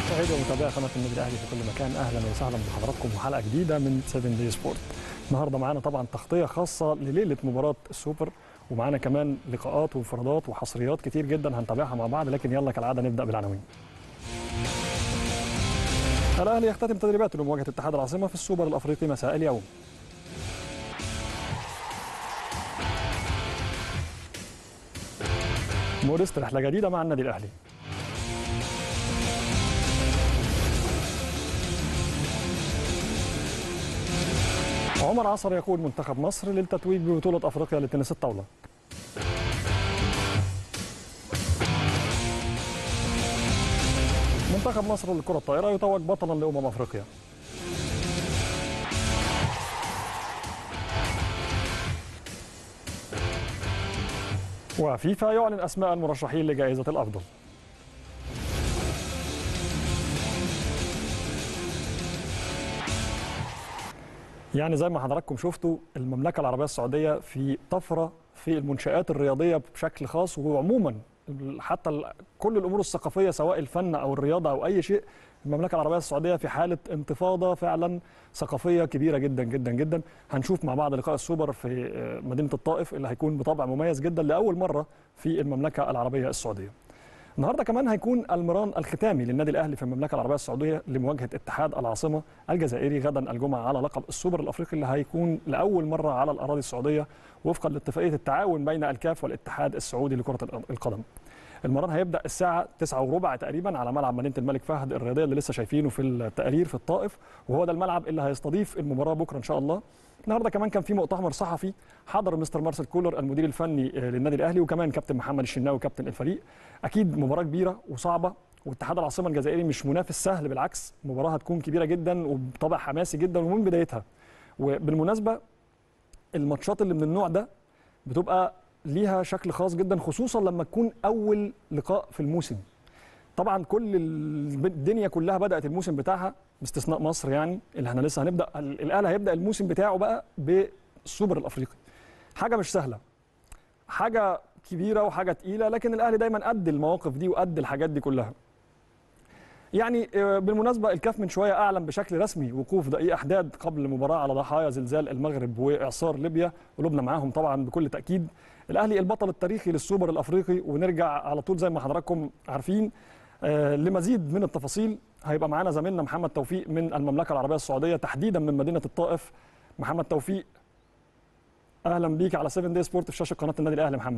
مشاهدي ومتابعي قناه النادي الاهلي في كل مكان اهلا وسهلا بحضراتكم وحلقه جديده من 7 دي سبورت النهارده معانا طبعا تغطيه خاصه لليله مباراه السوبر ومعانا كمان لقاءات وانفرادات وحصريات كتير جدا هنتابعها مع بعض لكن يلا كالعاده نبدا بالعناوين الاهلي يختتم تدريباته لمواجهه اتحاد العاصمه في السوبر الافريقي مساء اليوم موريست رحله جديده مع النادي الاهلي عمر عصر يقود منتخب مصر للتتويج ببطولة أفريقيا لتنس الطاولة منتخب مصر لكرة الطائرة يتوج بطلا لأمم أفريقيا وفيفا يعلن أسماء المرشحين لجائزة الأفضل يعني زي ما حضراتكم شفتوا المملكة العربية السعودية في طفرة في المنشآت الرياضية بشكل خاص وعموما حتى ال- كل الأمور الثقافية سواء الفن أو الرياضة أو أي شيء المملكة العربية السعودية في حالة انتفاضة فعلا ثقافية كبيرة جدا جدا جدا هنشوف مع بعض لقاء السوبر في آه، مدينة الطائف اللي هيكون بطابع مميز جدا لأول مرة في المملكة العربية السعودية النهارده كمان هيكون المران الختامي للنادي الاهلي في المملكه العربيه السعوديه لمواجهه اتحاد العاصمه الجزائري غدا الجمعه على لقب السوبر الافريقي اللي هيكون لاول مره على الاراضي السعوديه وفقا لاتفاقيه التعاون بين الكاف والاتحاد السعودي لكره القدم. المران هيبدا الساعه 9 وربع تقريبا على ملعب مدينه الملك فهد الرياضيه اللي لسه شايفينه في التقرير في الطائف وهو ده الملعب اللي هيستضيف المباراه بكره ان شاء الله. النهارده كمان كان في مؤتمر صحفي حضر مستر مارسيل كولر المدير الفني آه، للنادي الاهلي وكمان كابتن محمد الشناوي كابتن الفريق اكيد مباراه كبيره وصعبه واتحاد العاصمه الجزائري مش منافس سهل بالعكس مباراه هتكون كبيره جدا وبطبع حماسي جدا ومن بدايتها وبالمناسبه الماتشات اللي من النوع ده بتبقى ليها شكل خاص جدا خصوصا لما تكون اول لقاء في الموسم طبعا كل ال- الدنيا كلها بدات الموسم بتاعها باستثناء مصر يعني اللي احنا لسه هنبدا ال- الاهلي هيبدا الموسم بتاعه بقى بالسوبر الافريقي حاجه مش سهله حاجه كبيره وحاجه تقيله لكن الاهلي دايما قد المواقف دي وقد الحاجات دي كلها يعني آه، بالمناسبه الكاف من شويه اعلن بشكل رسمي وقوف دقيق احداد قبل المباراه على ضحايا زلزال المغرب واعصار ليبيا قلوبنا معاهم طبعا بكل تاكيد الاهلي البطل التاريخي للسوبر الافريقي ونرجع على طول زي ما حضراتكم عارفين آه، لمزيد من التفاصيل هيبقى معانا زميلنا محمد توفيق من المملكه العربيه السعوديه تحديدا من مدينه الطائف محمد توفيق اهلا بيك على 7 دي سبورت في شاشه قناه النادي الاهلي محمد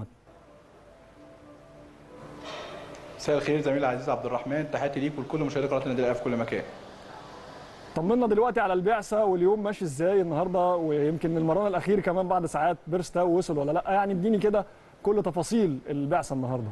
مساء الخير زميلي العزيز عبد الرحمن تحياتي ليك ولكل مشاهدي قناه النادي الاهلي في كل مكان طمنا دلوقتي على البعثه واليوم ماشي ازاي النهارده ويمكن المران الاخير كمان بعد ساعات بيرستاو وصل ولا لا يعني اديني كده كل تفاصيل البعثه النهارده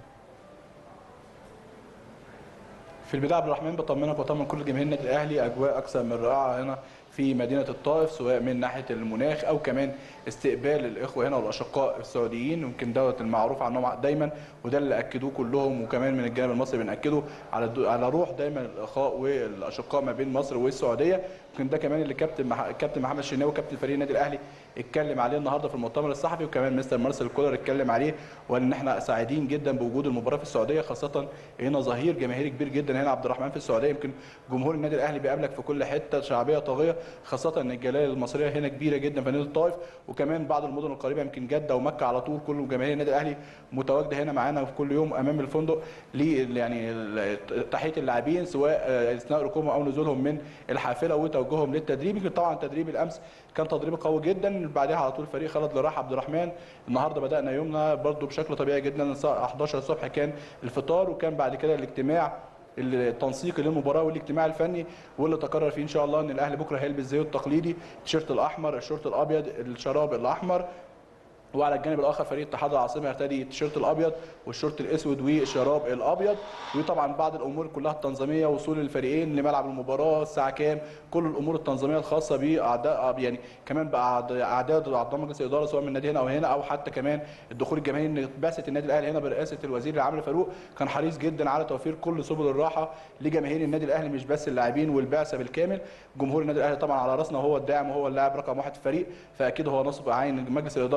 في البدايه عبد الرحمن بطمنك وطمن كل جماهير النادي الاهلي اجواء اكثر من رائعه هنا في مدينه الطائف سواء من ناحيه المناخ او كمان استقبال الاخوه هنا والاشقاء السعوديين يمكن دوت المعروف عنهم دايما وده اللي اكدوه كلهم وكمان من الجانب المصري بناكده على الدو- على روح دايما الاخاء والاشقاء ما بين مصر والسعوديه يمكن ده كمان اللي كابتن مح... كابتن محمد الشناوي كابتن فريق النادي الاهلي اتكلم عليه النهارده في المؤتمر الصحفي وكمان مستر مارسيل كولر اتكلم عليه وقال ان احنا سعيدين جدا بوجود المباراه في السعوديه خاصه هنا ظهير جماهيري كبير جدا هنا عبد الرحمن في السعوديه يمكن جمهور النادي الاهلي بيقابلك في كل حته شعبيه طاغيه خاصه ان الجاليه المصريه هنا كبيره جدا في نادي الطائف وكمان بعض المدن القريبه يمكن جده ومكه على طول كل جماهير النادي الاهلي متواجده هنا معانا في كل يوم امام الفندق ل يعني ال- تحيه اللاعبين سواء آه، اثناء ركوبهم او نزولهم من الحافله وتوجههم للتدريب يمكن طبعا تدريب الامس كان تدريب قوي جدا بعدها على طول فريق خالد لراح عبد الرحمن النهارده بدانا يومنا برده بشكل طبيعي جدا الساعه 11 الصبح كان الفطار وكان بعد كده الاجتماع التنسيقي للمباراه والاجتماع الفني واللي تقرر فيه ان شاء الله ان الاهلي بكره هيلبس زيه التقليدي التيشيرت الاحمر الشورت الابيض الشراب الاحمر وعلى الجانب الاخر فريق اتحاد العاصمه يرتدي التيشيرت الابيض والشورت الاسود والشراب الابيض وطبعا بعض الامور كلها التنظيميه وصول الفريقين لملعب المباراه الساعه كام كل الامور التنظيميه الخاصه باعداء يعني كمان باعداد اعضاء مجلس الاداره سواء من النادي هنا او هنا او حتى كمان الدخول الجماهيري ان بعثه النادي الاهلي هنا برئاسه الوزير العام فاروق كان حريص جدا على توفير كل سبل الراحه لجماهير النادي الاهلي مش بس اللاعبين والبعثه بالكامل جمهور النادي الاهلي طبعا على راسنا وهو الداعم وهو اللاعب رقم واحد في الفريق فاكيد هو نصب عين مجلس الاداره كله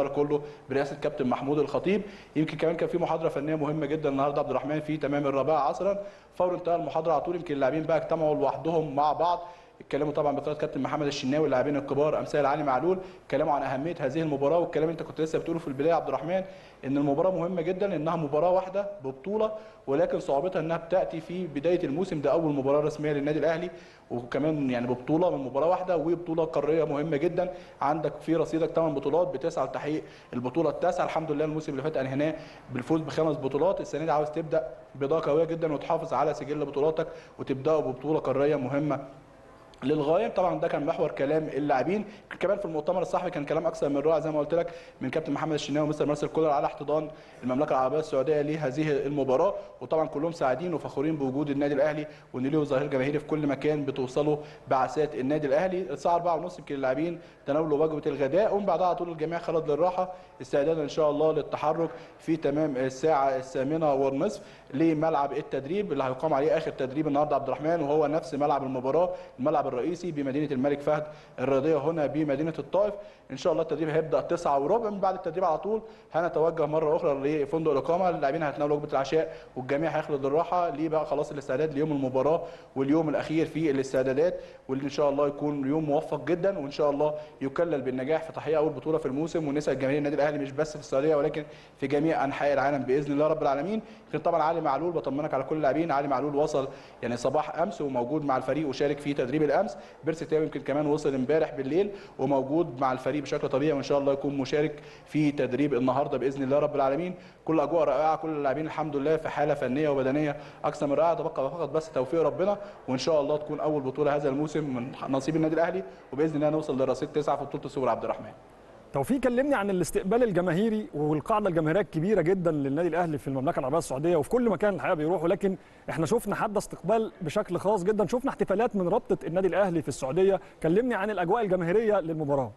برئاسه كابتن محمود الخطيب يمكن كمان كان في محاضره فنيه مهمه جدا النهارده عبد الرحمن في تمام الرابعه عصرا فور انتهاء المحاضره على طول يمكن اللاعبين بقى اجتمعوا لوحدهم مع بعض اتكلموا طبعا بقياده كابتن محمد الشناوي اللاعبين الكبار امثال علي معلول اتكلموا عن اهميه هذه المباراه والكلام انت كنت لسه بتقوله في البدايه يا عبد الرحمن ان المباراه مهمه جدا انها مباراه واحده ببطوله ولكن صعوبتها انها بتاتي في بدايه الموسم ده اول مباراه رسميه للنادي الاهلي وكمان يعني ببطوله من مباراه واحده وبطوله قاريه مهمه جدا عندك في رصيدك 8 بطولات بتسعى لتحقيق البطوله التاسعه الحمد لله الموسم اللي فات انهيناه بالفوز بخمس بطولات السنه دي عاوز تبدا بدايه قويه جدا وتحافظ على سجل بطولاتك وتبداوا ببطوله قاريه مهمه للغايه طبعا ده كان محور كلام اللاعبين كمان في المؤتمر الصحفي كان كلام اكثر من رائع زي ما قلت لك من كابتن محمد الشناوي ومستر مارسيل كولر على احتضان المملكه العربيه السعوديه لهذه المباراه وطبعا كلهم سعيدين وفخورين بوجود النادي الاهلي وان له ظهير جماهيري في كل مكان بتوصلوا بعثات النادي الاهلي الساعه 4:30 يمكن اللاعبين تناولوا وجبه الغداء ومن بعدها على طول الجميع خرج للراحه استعدادا ان شاء الله للتحرك في تمام الساعه الثامنه والنصف لملعب التدريب اللي هيقام عليه اخر تدريب النهارده عبد الرحمن وهو نفس ملعب المباراه الملعب الرئيسي بمدينه الملك فهد الرياضيه هنا بمدينه الطائف ان شاء الله التدريب هيبدا 9 وربع من بعد التدريب على طول هنتوجه مره اخرى لفندق الاقامه اللاعبين هيتناولوا وجبه العشاء والجميع هيخلد الراحه ليه بقى خلاص الاستعداد ليوم المباراه واليوم الاخير في الاستعدادات واللي ان شاء الله يكون يوم موفق جدا وان شاء الله يكلل بالنجاح في تحقيق اول بطوله في الموسم ونسعد جماهير النادي الاهلي مش بس في السعوديه ولكن في جميع انحاء العالم باذن الله رب العالمين يمكن طبعا علي معلول بطمنك على كل اللاعبين علي معلول وصل يعني صباح امس وموجود مع الفريق وشارك في تدريب الامس بيرسي تاو يمكن كمان وصل امبارح بالليل وموجود مع الفريق بشكل طبيعي وان شاء الله يكون مشارك في تدريب النهارده باذن الله رب العالمين كل اجواء رائعه كل اللاعبين الحمد لله في حاله فنيه وبدنيه اكثر من رائعه تبقى فقط بس توفيق ربنا وان شاء الله تكون اول بطوله هذا الموسم من نصيب النادي الاهلي وباذن الله نوصل لرصيد تسعه في بطوله السوبر عبد الرحمن توفيق كلمني عن الاستقبال الجماهيري والقاعده الجماهيريه الكبيره جدا للنادي الاهلي في المملكه العربيه السعوديه وفي كل مكان الحقيقه بيروحوا لكن احنا شفنا حد استقبال بشكل خاص جدا شفنا احتفالات من رابطه النادي الاهلي في السعوديه كلمني عن الاجواء الجماهيريه للمباراه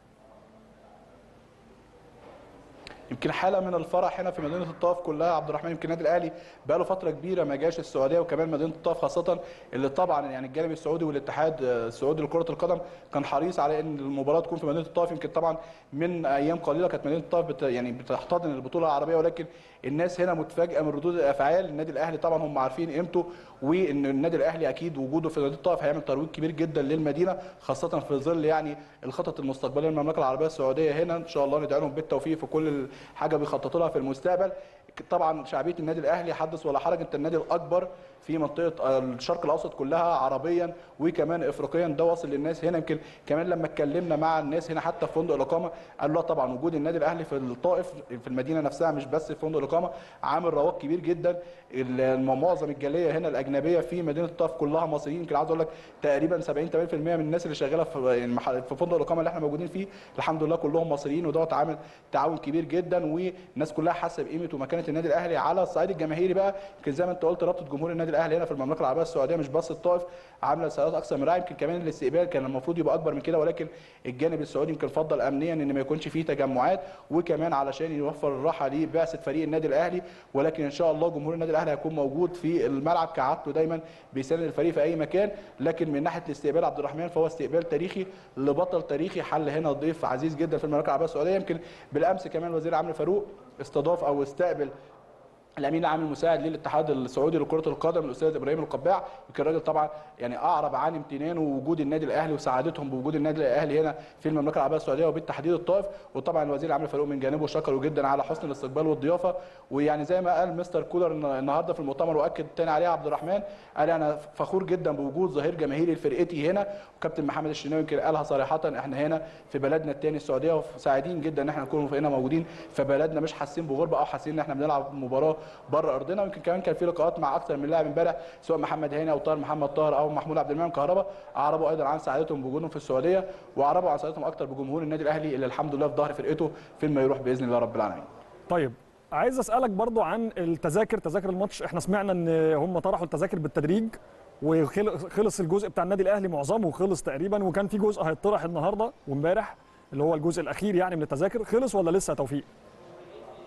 يمكن حاله من الفرح هنا في مدينه الطائف كلها عبد الرحمن يمكن النادي الاهلي بقى له فتره كبيره ما جاش السعوديه وكمان مدينه الطائف خاصه اللي طبعا يعني الجانب السعودي والاتحاد السعودي لكره القدم كان حريص على ان المباراه تكون في مدينه الطائف يمكن طبعا من ايام قليله كانت مدينه الطائف بت يعني بتحتضن البطوله العربيه ولكن الناس هنا متفاجئه من ردود الافعال النادي الاهلي طبعا هم عارفين قيمته وان النادي الاهلي اكيد وجوده في مدينه الطائف هيعمل ترويج كبير جدا للمدينه خاصه في ظل يعني الخطط المستقبليه للمملكه العربيه السعوديه هنا ان شاء الله ندعي لهم بالتوفيق في كل حاجه بيخططوا لها في المستقبل طبعا شعبيه النادي الاهلي حدث ولا حرج انت النادي الاكبر في منطقه الشرق الاوسط كلها عربيا وكمان افريقيا ده واصل للناس هنا يمكن كمان لما اتكلمنا مع الناس هنا حتى في فندق الاقامه قالوا لا طبعا وجود النادي الاهلي في الطائف في المدينه نفسها مش بس في فندق الاقامه عامل رواج كبير جدا معظم الجاليه هنا الاجنبيه في مدينه الطائف كلها مصريين يمكن عاوز اقول لك تقريبا 70 80% من الناس اللي شغاله في في فندق الاقامه اللي احنا موجودين فيه الحمد لله كلهم مصريين ودوت عامل تعاون كبير جدا والناس كلها حاسه بقيمه ومكانه النادي الاهلي على الصعيد الجماهيري بقى يمكن زي ما انت قلت رابطه جمهور النادي الاهلي هنا في المملكه العربيه السعوديه مش بس الطائف عامله سيارات اكثر من رائع يمكن كمان الاستقبال كان المفروض يبقى اكبر من كده ولكن الجانب السعودي يمكن فضل امنيا ان ما يكونش فيه تجمعات وكمان علشان يوفر الراحه لبعثه فريق النادي الاهلي ولكن ان شاء الله جمهور النادي الاهلي هيكون موجود في الملعب كعادته دايما بيساند الفريق في اي مكان لكن من ناحيه الاستقبال عبد الرحمن فهو استقبال تاريخي لبطل تاريخي حل هنا ضيف عزيز جدا في المملكه العربيه السعوديه يمكن بالامس كمان وزير عمرو فاروق استضاف او استقبل الامين العام المساعد للاتحاد السعودي لكره القدم الاستاذ ابراهيم القباع يمكن الراجل طبعا يعني اعرب عن امتنانه ووجود النادي الاهلي وسعادتهم بوجود النادي الاهلي هنا في المملكه العربيه السعوديه وبالتحديد الطائف وطبعا الوزير العام فاروق من جانبه شكره جدا على حسن الاستقبال والضيافه ويعني زي ما قال مستر كولر النهارده في المؤتمر واكد تاني عليه عبد الرحمن قال انا فخور جدا بوجود ظهير جماهيري لفرقتي هنا وكابتن محمد الشناوي يمكن قالها صريحه احنا هنا في بلدنا الثاني السعوديه وسعيدين جدا ان احنا نكون هنا موجودين في بلدنا مش حاسين بغربه او حاسين ان احنا بنلعب مباراه بره ارضنا ويمكن كمان كان في لقاءات مع اكثر من لاعب امبارح سواء محمد هاني او طاهر محمد طاهر او محمود عبد المنعم كهربا اعربوا ايضا عن سعادتهم بوجودهم في السعوديه واعربوا عن سعادتهم اكثر بجمهور النادي الاهلي اللي الحمد لله في ظهر فرقته فين ما يروح باذن الله رب العالمين. طيب عايز اسالك برضو عن التذاكر تذاكر الماتش احنا سمعنا ان هم طرحوا التذاكر بالتدريج وخلص الجزء بتاع النادي الاهلي معظمه خلص تقريبا وكان في جزء هيطرح النهارده وامبارح اللي هو الجزء الاخير يعني من التذاكر خلص ولا لسه توفيق؟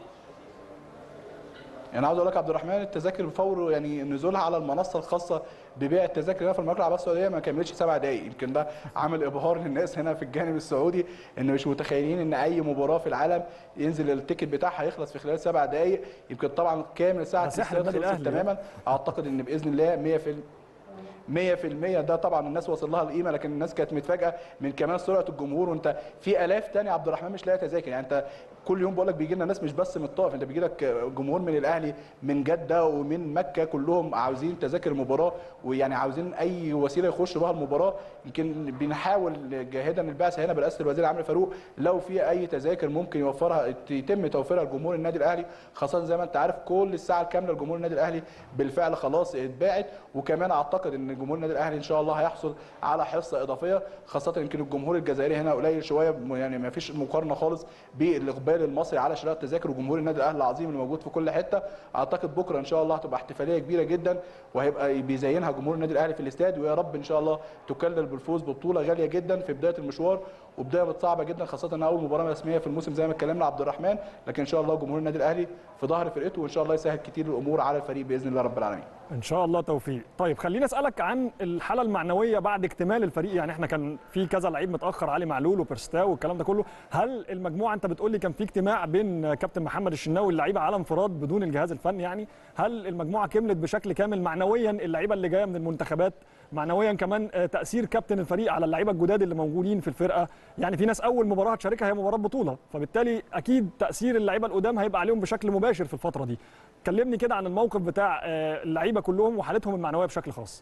يعني عاوز اقول لك عبد الرحمن التذاكر فور يعني نزولها على المنصه الخاصه ببيع التذاكر هنا في المملكه العربيه السعوديه ما كملتش سبع دقائق يمكن ده عمل ابهار للناس هنا في الجانب السعودي ان مش متخيلين ان اي مباراه في العالم ينزل التيكت بتاعها يخلص في خلال سبع دقائق يمكن طبعا كامل ساعه ده سحر الاستاد النادي خلصت الأهلي. تماما اعتقد ان باذن الله 100% 100% ده طبعا الناس وصل لها القيمه لكن الناس كانت متفاجئه من كمان سرعه الجمهور وانت في الاف تاني عبد الرحمن مش لاقي تذاكر يعني انت كل يوم بقول لك بيجي لنا ناس مش بس من الطائف انت بيجي لك جمهور من الاهلي من جده ومن مكه كلهم عاوزين تذاكر المباراه ويعني عاوزين اي وسيله يخشوا بها المباراه يمكن بنحاول جاهدا البعثه هنا برئاسه الوزير عمرو فاروق لو في اي تذاكر ممكن يوفرها يتم توفيرها لجمهور النادي الاهلي خاصه زي ما انت عارف كل الساعه الكامله لجمهور النادي الاهلي بالفعل خلاص اتباعت وكمان اعتقد ان جمهور النادي الاهلي ان شاء الله هيحصل على حصه اضافيه خاصه يمكن الجمهور الجزائري هنا قليل شويه يعني ما فيش مقارنه خالص بالاقبال المصري على شراء التذاكر وجمهور النادي الاهلي العظيم اللي موجود في كل حته اعتقد بكره ان شاء الله هتبقى احتفاليه كبيره جدا وهيبقى بيزينها جمهور النادي الاهلي في الاستاد ويا رب ان شاء الله تكلل بالفوز ببطوله غاليه جدا في بدايه المشوار وبدايه صعبه جدا خاصه انها اول مباراه رسميه في الموسم زي ما اتكلمنا عبد الرحمن لكن ان شاء الله جمهور النادي الاهلي في ظهر فرقته وان شاء الله يسهل كتير الامور على الفريق باذن الله رب العالمين ان شاء الله توفيق طيب خليني اسالك عن الحاله المعنويه بعد اكتمال الفريق يعني احنا كان في كذا لعيب متاخر علي معلول وبيرستاو والكلام ده كله هل المجموعه انت بتقول لي كان في اجتماع بين كابتن محمد الشناوي اللعيبه على انفراد بدون الجهاز الفني يعني هل المجموعه كملت بشكل كامل معنويا اللعيبه اللي جايه من المنتخبات معنويا كمان آه، تاثير كابتن الفريق على اللعيبه الجداد اللي موجودين في الفرقه يعني في ناس اول مباراه هتشاركها هي مباراه بطوله فبالتالي اكيد تاثير اللعيبه القدام هيبقى عليهم بشكل مباشر في الفتره دي كلمني كده عن الموقف بتاع آه، اللعيبه كلهم وحالتهم المعنويه بشكل خاص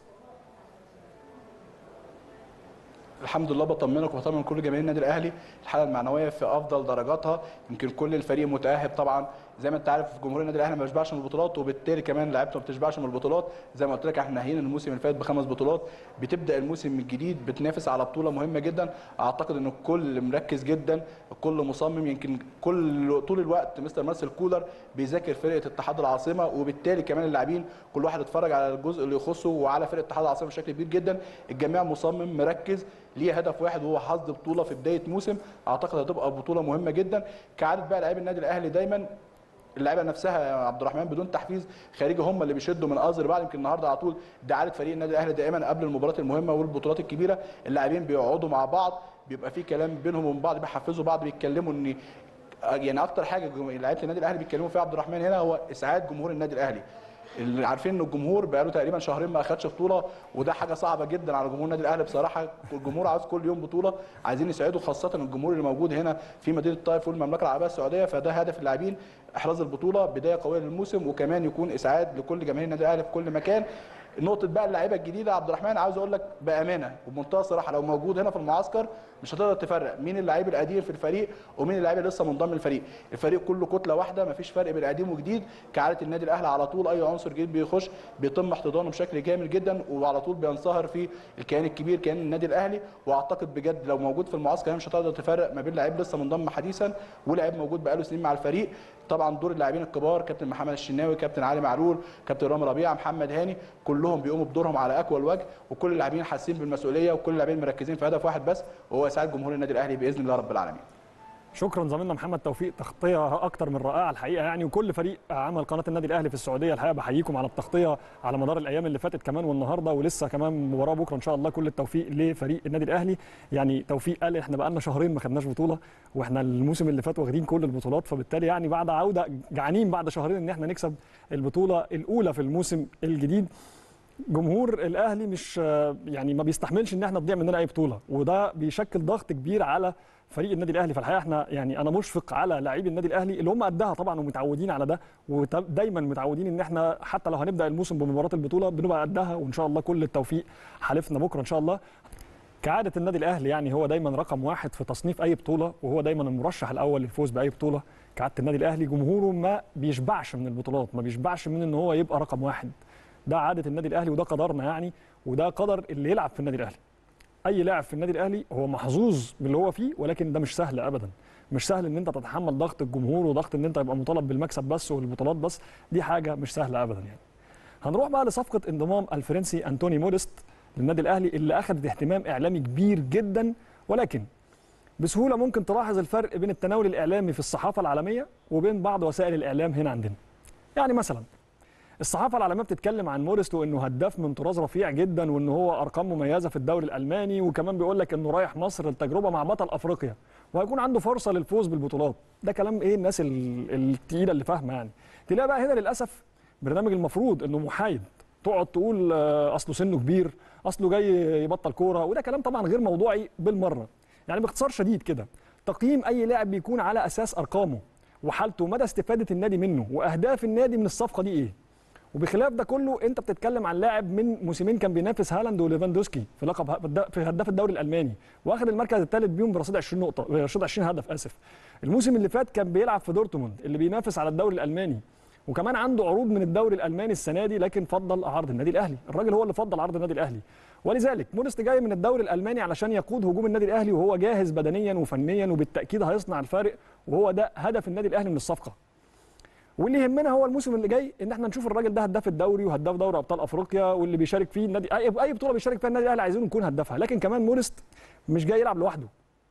الحمد لله بطمنك وبطمن كل جماهير النادي الاهلي الحاله المعنويه في افضل درجاتها يمكن كل الفريق متاهب طبعا زي ما انت عارف جمهور النادي الاهلي ما بيشبعش من البطولات وبالتالي كمان لعيبته ما بتشبعش من البطولات زي ما قلت لك احنا ناهيين الموسم اللي فات بخمس بطولات بتبدا الموسم الجديد بتنافس على بطوله مهمه جدا اعتقد ان الكل مركز جدا الكل مصمم يمكن كل طول الوقت مستر مارسيل كولر بيذاكر فرقه اتحاد العاصمه وبالتالي كمان اللاعبين كل واحد اتفرج على الجزء اللي يخصه وعلى فرقه اتحاد العاصمه بشكل كبير جدا الجميع مصمم مركز ليه هدف واحد وهو حصد بطوله في بدايه موسم اعتقد هتبقى بطوله مهمه جدا كعاده بقى لاعبي النادي الاهلي دايما اللعيبه نفسها يا عبد الرحمن بدون تحفيز خارجي هم اللي بيشدوا من ازر بعد يمكن النهارده على طول ده عاده فريق النادي الاهلي دائما قبل المباريات المهمه والبطولات الكبيره اللاعبين بيقعدوا مع بعض بيبقى في كلام بينهم وبين بعض بيحفزوا بعض بيتكلموا ان يعني اكتر حاجه جم- لعيبه النادي الاهلي بيتكلموا فيها عبد الرحمن هنا هو اسعاد جمهور النادي الاهلي اللي عارفين ان الجمهور بقاله تقريبا شهرين ما اخدش بطوله وده حاجه صعبه جدا على جمهور النادي الاهلي بصراحه الجمهور عاوز كل يوم بطوله عايزين يسعدوا خاصه الجمهور اللي موجود هنا في مدينه الطائف والمملكه العربيه السعوديه فده هدف اللاعبين احراز البطوله بدايه قويه للموسم وكمان يكون اسعاد لكل جماهير النادي الاهلي في كل مكان نقطه بقى اللعيبه الجديده عبد الرحمن عاوز اقول لك بامانه وبمنتهى الصراحه لو موجود هنا في المعسكر مش هتقدر تفرق مين اللعيب القديم في الفريق ومين اللعيب اللي لسه منضم للفريق الفريق كله كتله واحده مفيش فرق بين قديم وجديد كعاده النادي الاهلي على طول اي عنصر جديد بيخش بيتم احتضانه بشكل جامد جدا وعلى طول بينصهر في الكيان الكبير كيان النادي الاهلي واعتقد بجد لو موجود في المعسكر هنا مش هتقدر تفرق ما بين لعيب لسه منضم حديثا ولاعيب موجود بقاله سنين مع الفريق طبعا دور اللاعبين الكبار كابتن محمد الشناوي كابتن علي معلول كابتن رامي ربيعه محمد هاني كلهم بيقوموا بدورهم على اكمل وجه وكل اللاعبين حاسين بالمسؤوليه وكل اللاعبين مركزين في هدف واحد بس وهو اسعاد جمهور النادي الاهلي باذن الله رب العالمين شكرا زميلنا محمد توفيق تغطيه اكتر من رائعه الحقيقه يعني وكل فريق عمل قناه النادي الاهلي في السعوديه الحقيقه بحييكم على التغطيه على مدار الايام اللي فاتت كمان والنهارده ولسه كمان مباراه بكره ان شاء الله كل التوفيق لفريق النادي الاهلي يعني توفيق قال احنا بقى لنا شهرين ما خدناش بطوله واحنا الموسم اللي فات واخدين كل البطولات فبالتالي يعني بعد عوده جعانين بعد شهرين ان احنا نكسب البطوله الاولى في الموسم الجديد جمهور الاهلي مش يعني ما بيستحملش ان احنا تضيع مننا اي بطوله وده بيشكل ضغط كبير على فريق النادي الاهلي فالحقيقه احنا يعني انا مشفق على لاعبي النادي الاهلي اللي هم قدها طبعا ومتعودين على ده ودايما متعودين ان احنا حتى لو هنبدا الموسم بمباراه البطوله بنبقى قدها وان شاء الله كل التوفيق حالفنا بكره ان شاء الله كعادة النادي الأهلي يعني هو دايما رقم واحد في تصنيف أي بطولة وهو دايما المرشح الأول للفوز بأي بطولة كعادة النادي الأهلي جمهوره ما بيشبعش من البطولات ما بيشبعش من إن هو يبقى رقم واحد ده عادة النادي الأهلي وده قدرنا يعني وده قدر اللي يلعب في النادي الأهلي أي لاعب في النادي الأهلي هو محظوظ باللي هو فيه ولكن ده مش سهل أبدا مش سهل ان انت تتحمل ضغط الجمهور وضغط ان انت يبقى مطالب بالمكسب بس والبطولات بس دي حاجه مش سهله ابدا يعني هنروح بقى لصفقه انضمام الفرنسي انتوني موديست للنادي الاهلي اللي اخذت اهتمام اعلامي كبير جدا ولكن بسهوله ممكن تلاحظ الفرق بين التناول الاعلامي في الصحافه العالميه وبين بعض وسائل الاعلام هنا عندنا يعني مثلا الصحافه العالميه بتتكلم عن موريست وانه هداف من طراز رفيع جدا وان هو ارقام مميزه في الدوري الالماني وكمان بيقول لك انه رايح مصر التجربه مع بطل افريقيا وهيكون عنده فرصه للفوز بالبطولات ده كلام ايه الناس ال- التقيله اللي فاهمه يعني تلاقي بقى هنا للاسف برنامج المفروض انه محايد تقعد تقول آه، اصله سنه كبير اصله جاي يبطل كوره وده كلام طبعا غير موضوعي بالمره يعني باختصار شديد كده تقييم اي لاعب بيكون على اساس ارقامه وحالته ومدى استفاده النادي منه واهداف النادي من الصفقه دي ايه وبخلاف ده كله انت بتتكلم عن لاعب من موسمين كان بينافس هالاند وليفاندوسكي في لقب ه- في هداف الدوري الالماني واخد المركز الثالث بيهم برصيد 20 نقطه برصيد 20 هدف اسف الموسم اللي فات كان بيلعب في دورتموند اللي بينافس على الدوري الالماني وكمان عنده عروض من الدوري الالماني السنه دي لكن فضل عرض النادي الاهلي الراجل هو اللي فضل عرض النادي الاهلي ولذلك مونست جاي من الدوري الالماني علشان يقود هجوم النادي الاهلي وهو جاهز بدنيا وفنيا وبالتاكيد هيصنع الفارق وهو ده هدف النادي الاهلي من الصفقه واللي يهمنا هو الموسم اللي جاي ان احنا نشوف الراجل ده هداف الدوري وهداف دوري ابطال افريقيا واللي بيشارك فيه النادي اي اي بطوله بيشارك فيها النادي الاهلي عايزينه يكون هدافها لكن كمان مورست مش جاي يلعب لوحده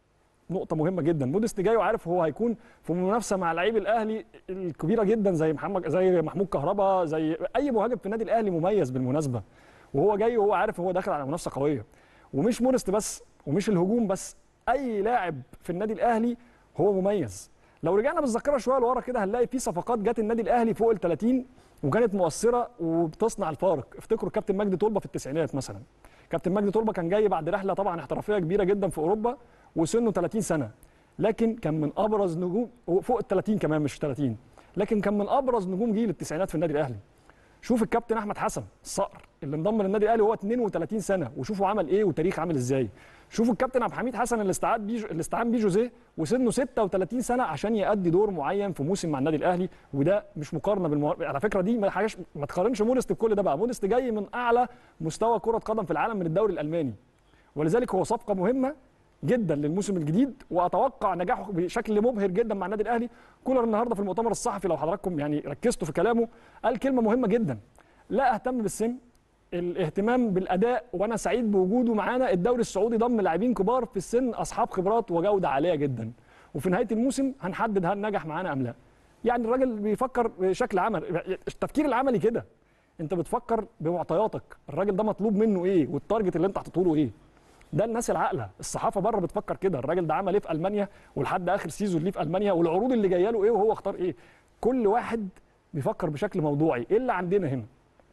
نقطة مهمة جدا موديست جاي وعارف هو هيكون في منافسة مع لعيب الأهلي الكبيرة جدا زي محمد زي محمود كهربا زي أي مهاجم في النادي الأهلي مميز بالمناسبة وهو جاي وهو عارف هو داخل على منافسة قوية ومش موديست بس ومش الهجوم بس أي لاعب في النادي الأهلي هو مميز لو رجعنا بالذاكرة شوية لورا كده هنلاقي في صفقات جت النادي الأهلي فوق ال 30 وكانت مؤثرة وبتصنع الفارق افتكروا كابتن مجدي طلبة في التسعينات مثلا كابتن مجدي طلبة كان جاي بعد رحلة طبعا احترافية كبيرة جدا في أوروبا وسنه 30 سنه لكن كان من ابرز نجوم فوق ال 30 كمان مش 30 لكن كان من ابرز نجوم جيل التسعينات في النادي الاهلي شوف الكابتن احمد حسن الصقر اللي انضم للنادي الاهلي وهو 32 سنه وشوفوا عمل ايه وتاريخ عامل ازاي شوفوا الكابتن عبد الحميد حسن اللي استعاد بيه اللي استعان بيه جوزيه وسنه 36 سنه عشان يأدي دور معين في موسم مع النادي الاهلي وده مش مقارنه بالمو... على فكره دي ما حاجه ما تقارنش مونست بكل ده بقى مونست جاي من اعلى مستوى كره قدم في العالم من الدوري الالماني ولذلك هو صفقه مهمه جدا للموسم الجديد واتوقع نجاحه بشكل مبهر جدا مع النادي الاهلي كولر النهارده في المؤتمر الصحفي لو حضراتكم يعني ركزتوا في كلامه قال كلمه مهمه جدا لا اهتم بالسن الاهتمام بالاداء وانا سعيد بوجوده معانا الدوري السعودي ضم لاعبين كبار في السن اصحاب خبرات وجوده عاليه جدا وفي نهايه الموسم هنحدد هل نجح معانا ام لا يعني الراجل بيفكر بشكل عمل التفكير العملي كده انت بتفكر بمعطياتك الراجل ده مطلوب منه ايه والتارجت اللي انت حاطه له ايه ده الناس العاقله الصحافه بره بتفكر كده الراجل ده عمل ايه في المانيا ولحد اخر سيزون ليه في المانيا والعروض اللي جايه له ايه وهو اختار ايه كل واحد بيفكر بشكل موضوعي ايه اللي عندنا هنا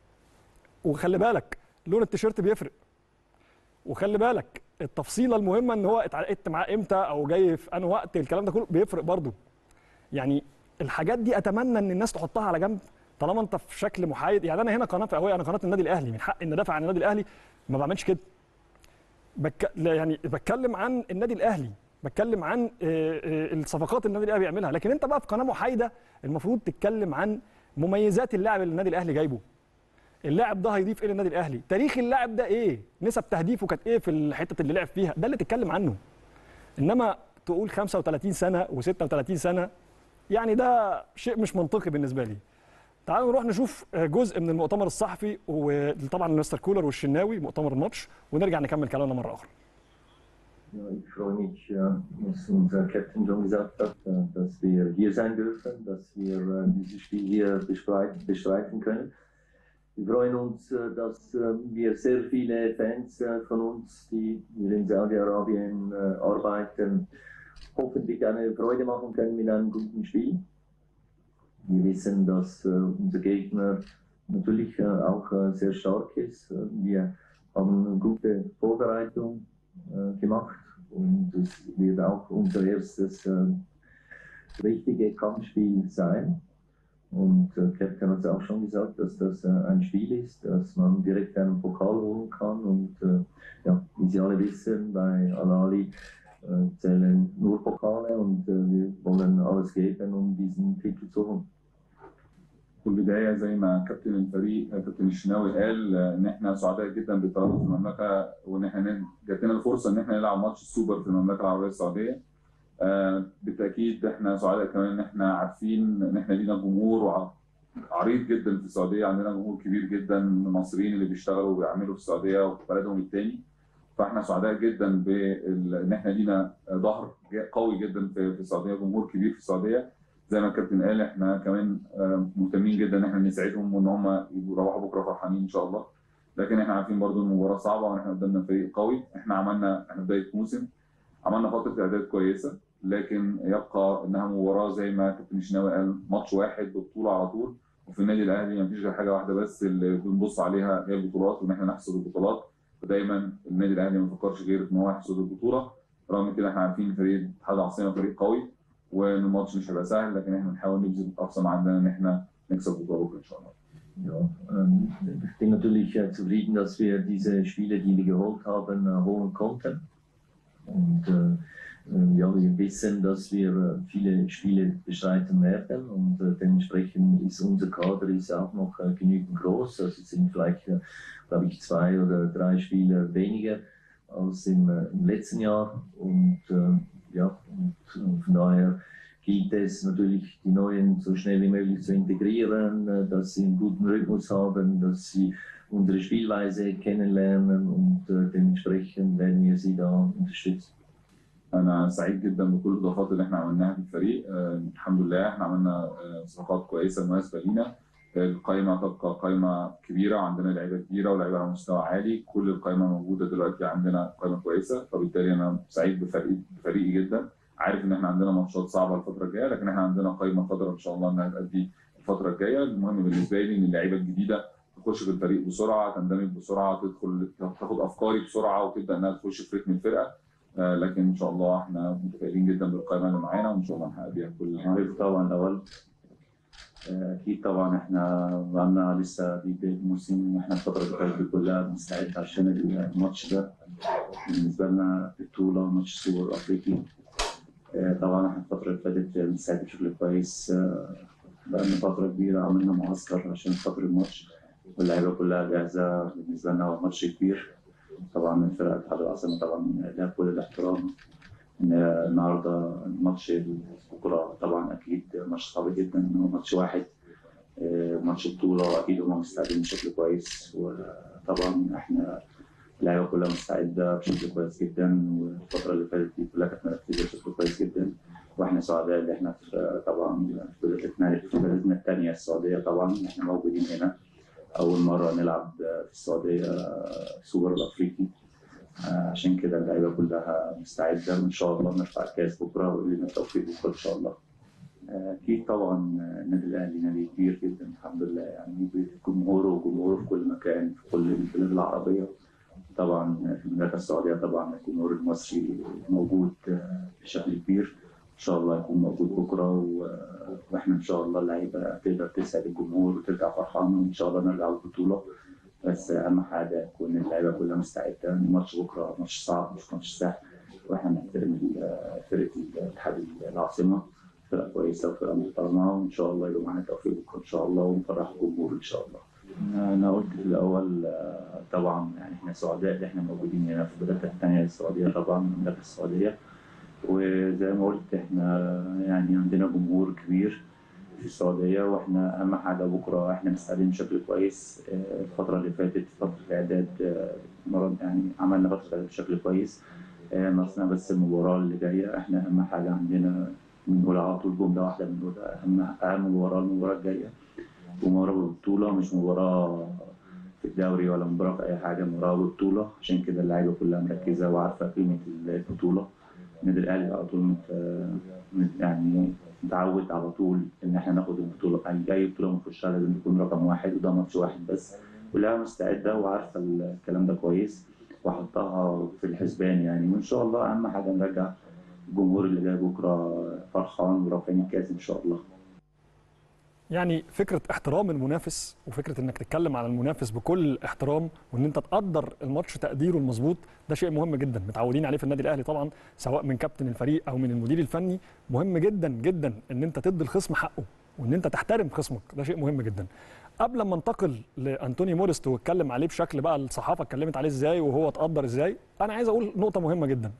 وخلي بالك لون التيشيرت بيفرق وخلي بالك التفصيله المهمه ان هو اتعاقدت معاه امتى او جاي في انهي وقت الكلام ده كله بيفرق برضه يعني الحاجات دي اتمنى ان الناس تحطها على جنب طالما انت في شكل محايد يعني انا هنا قناه فئويه انا قناه النادي الاهلي من حق ان ادافع عن النادي الاهلي ما بعملش كده بك... يعني بتكلم عن النادي الاهلي بتكلم عن آه، آه، الصفقات اللي النادي الاهلي بيعملها لكن انت بقى في قناه محايده المفروض تتكلم عن مميزات اللاعب اللي النادي الاهلي جايبه اللاعب ده هيضيف ايه للنادي الاهلي تاريخ اللاعب ده ايه نسب تهديفه كانت ايه في الحته اللي لعب فيها ده اللي تتكلم عنه انما تقول 35 سنه و36 سنه يعني ده شيء مش منطقي بالنسبه لي تعالوا نروح نشوف جزء من المؤتمر الصحفي وطبعا مستر كولر والشناوي مؤتمر الماتش ونرجع نكمل كلامنا مره اخرى Ja, ich freue mich, äh, was unser Captain schon gesagt hat, äh, dass wir hier sein dürfen, dass wir äh, dieses Spiel hier bestreiten, bestreiten können. Wir freuen uns, äh, dass äh, wir sehr viele Fans äh, von uns, die hier in Saudi-Arabien äh, arbeiten, hoffentlich eine Freude machen können mit einem guten Spiel. Wir wissen, dass äh, unser Gegner natürlich äh, auch äh, sehr stark ist. Äh, Wir haben eine gute Vorbereitung äh, gemacht und es wird auch unser erstes äh, richtige Kampfspiel sein. Und äh, Captain hat es auch schon gesagt, dass das äh, ein Spiel ist, dass man direkt einen Pokal holen kann. Und äh, ja, wie Sie alle wissen, bei Al-Ali äh, zählen nur Pokale und äh, wir wollen alles geben, um diesen Titel zu holen. في البدايه زي ما كابتن الفريق كابتن الشناوي قال ان احنا سعداء جدا بالتواجد في المملكه وان احنا جات لنا الفرصه ان احنا نلعب ماتش السوبر في المملكه العربيه السعوديه. آه، بالتاكيد احنا سعداء كمان ان احنا عارفين ان احنا لينا جمهور وع- عريض جدا في السعوديه عندنا جمهور كبير جدا من المصريين اللي بيشتغلوا وبيعملوا في السعوديه وفي بلدهم الثاني. فاحنا سعداء جدا بال- ان احنا لينا ظهر قوي جدا في في السعوديه جمهور كبير في السعوديه زي ما الكابتن قال احنا كمان آه، مهتمين جدا ان احنا نساعدهم وان هم يبقوا يروحوا بكره فرحانين ان شاء الله لكن احنا عارفين برضو ان المباراه صعبه وان احنا قدامنا فريق قوي احنا عملنا احنا بدايه موسم عملنا فتره اعداد كويسه لكن يبقى انها مباراه زي ما كابتن الشناوي قال ماتش واحد ببطوله على طول وفي النادي الاهلي مفيش غير حاجه واحده بس اللي بنبص عليها هي البطولات وان احنا نحصد البطولات ودايما النادي الاهلي ما بيفكرش غير ان هو يحصد البطوله رغم كده احنا عارفين فريق اتحاد العاصمه فريق قوي وان الماتش مش هيبقى سهل لكن احنا بنحاول نبذل اقصى ما عندنا ان احنا نكسب البطوله بكره ان شاء الله Ja, ähm, ich bin natürlich äh, zufrieden, dass wir diese Spiele, die wir geholt haben, äh, holen konnten. Und äh, äh, ja, wir wissen, dass wir äh, viele Spiele bestreiten werden und äh, dementsprechend ist unser Kader ist auch noch äh, genügend groß. Also es sind vielleicht, äh, glaube ich, zwei oder drei Spieler weniger als im, äh, im letzten Jahr. Und äh, ja, und, und von daher gilt es natürlich, die Neuen so schnell wie möglich zu integrieren, äh, dass sie einen guten Rhythmus haben, dass sie unsere Spielweise kennenlernen und äh, dementsprechend werden wir sie da unterstützen. انا سعيد جدا بكل الاضافات اللي احنا عملناها في الفريق آه، الحمد لله احنا عملنا آه، صفقات كويسه مناسبه لينا آه، القائمه تبقى قائمه كبيره عندنا لعيبه كبيره ولاعيبه على مستوى عالي كل القائمه موجوده دلوقتي عندنا قائمه كويسه فبالتالي انا سعيد بفريق بفريقي جدا عارف ان احنا عندنا ماتشات صعبه الفتره الجايه لكن احنا عندنا قائمه قادره ان شاء الله انها تأدي الفتره الجايه المهم بالنسبه لي ان اللعيبه الجديده تخش في الفريق بسرعه تندمج بسرعه تدخل تاخد افكاري بسرعه وتبدا انها تخش في رتم الفرقه آه، لكن ان شاء الله احنا متفائلين جدا بالقائمه اللي معانا وان شاء الله نحقق بيها كل عارف طبعا الأول آه، أكيد طبعا إحنا بقالنا لسه دي بداية الموسم وإحنا الفترة اللي فاتت دي كلها بنستعد عشان الماتش ده بالنسبة لنا بطولة ماتش سوبر أفريقي آه، طبعا إحنا الفترة اللي فاتت بنستعد بشكل كويس آه، بقالنا فترة كبيرة عملنا معسكر عشان خاطر الماتش واللعيبة كلها جاهزة بالنسبة لنا هو ماتش كبير طبعا من فرقة اتحاد العاصمة طبعا لها كل الاحترام إن النهارده الماتش بكره طبعا اكيد ماتش صعب جدا إن هو ماتش واحد آه، ماتش بطوله واكيد هم مستعدين بشكل كويس وطبعا احنا اللعيبه كلها مستعده بشكل كويس جدا والفتره اللي فاتت دي كلها كانت مركزه بشكل كويس جدا واحنا سعداء ان احنا في طبعا في بلدتنا في بلدنا الثانيه السعوديه طبعا إن احنا موجودين هنا اول مره نلعب في السعوديه سوبر الافريقي آه، عشان كده اللعيبه كلها مستعده وان شاء الله نرفع الكاس بكره ولنا التوفيق بكره ان شاء الله. آه، اكيد طبعا آه، النادي الاهلي نادي كبير جدا الحمد لله يعني بجمهوره وجمهوره في كل مكان في كل البلاد العربيه طبعا في المملكه السعوديه طبعا الجمهور المصري موجود آه، بشكل كبير ان شاء الله يكون موجود بكره و- واحنا ان شاء الله اللعيبه تقدر تسعد الجمهور وترجع فرحانه وان شاء الله نرجع البطوله بس اهم حاجه تكون اللعيبه كلها مستعده الماتش بكره ماتش صعب مش ماتش سهل واحنا نحترم ال- فرقه الاتحاد العاصمه فرقه كويسه وفرقه محترمه وان شاء الله يبقى معانا توفيق بكره ان شاء الله ونفرح الجمهور ان شاء الله. انا قلت في الاول آه، طبعا يعني احنا سعداء ان احنا موجودين هنا في بلادنا الثانيه السعوديه طبعا المملكه السعوديه وزي ما قلت احنا يعني عندنا جمهور كبير في السعودية واحنا أهم حاجة بكرة احنا مستعدين بشكل كويس آه، الفترة اللي فاتت فترة الإعداد آه، مرة يعني عملنا فترة الإعداد بشكل كويس آه، ناقصنا بس المباراة اللي جاية احنا أهم حاجة عندنا بنقول على طول جملة واحدة بنقول أهم أهم مباراة المباراة الجاية ومباراة ببطولة مش مباراة في الدوري ولا مباراة في أي حاجة مباراة ببطولة عشان كده اللعيبة كلها مركزة وعارفة قيمة البطولة النادي الأهلي على طول مت- مت- يعني متعود على طول ان احنا ناخد البطوله يعني اي بطوله بنخشها لازم تكون رقم واحد وده ماتش واحد بس كلها مستعده وعارفه الكلام ده كويس واحطها في الحسبان يعني وان شاء الله اهم حاجه نرجع الجمهور اللي جاي بكره فرحان ورافعين الكاس ان شاء الله يعني فكره احترام المنافس وفكره انك تتكلم على المنافس بكل احترام وان انت تقدر الماتش تقديره المظبوط ده شيء مهم جدا متعودين عليه في النادي الاهلي طبعا سواء من كابتن الفريق او من المدير الفني مهم جدا جدا ان انت تدي الخصم حقه وان انت تحترم خصمك ده شيء مهم جدا قبل ما انتقل لانتوني موريست واتكلم عليه بشكل بقى الصحافه اتكلمت عليه ازاي وهو اتقدر ازاي انا عايز اقول نقطه مهمه جدا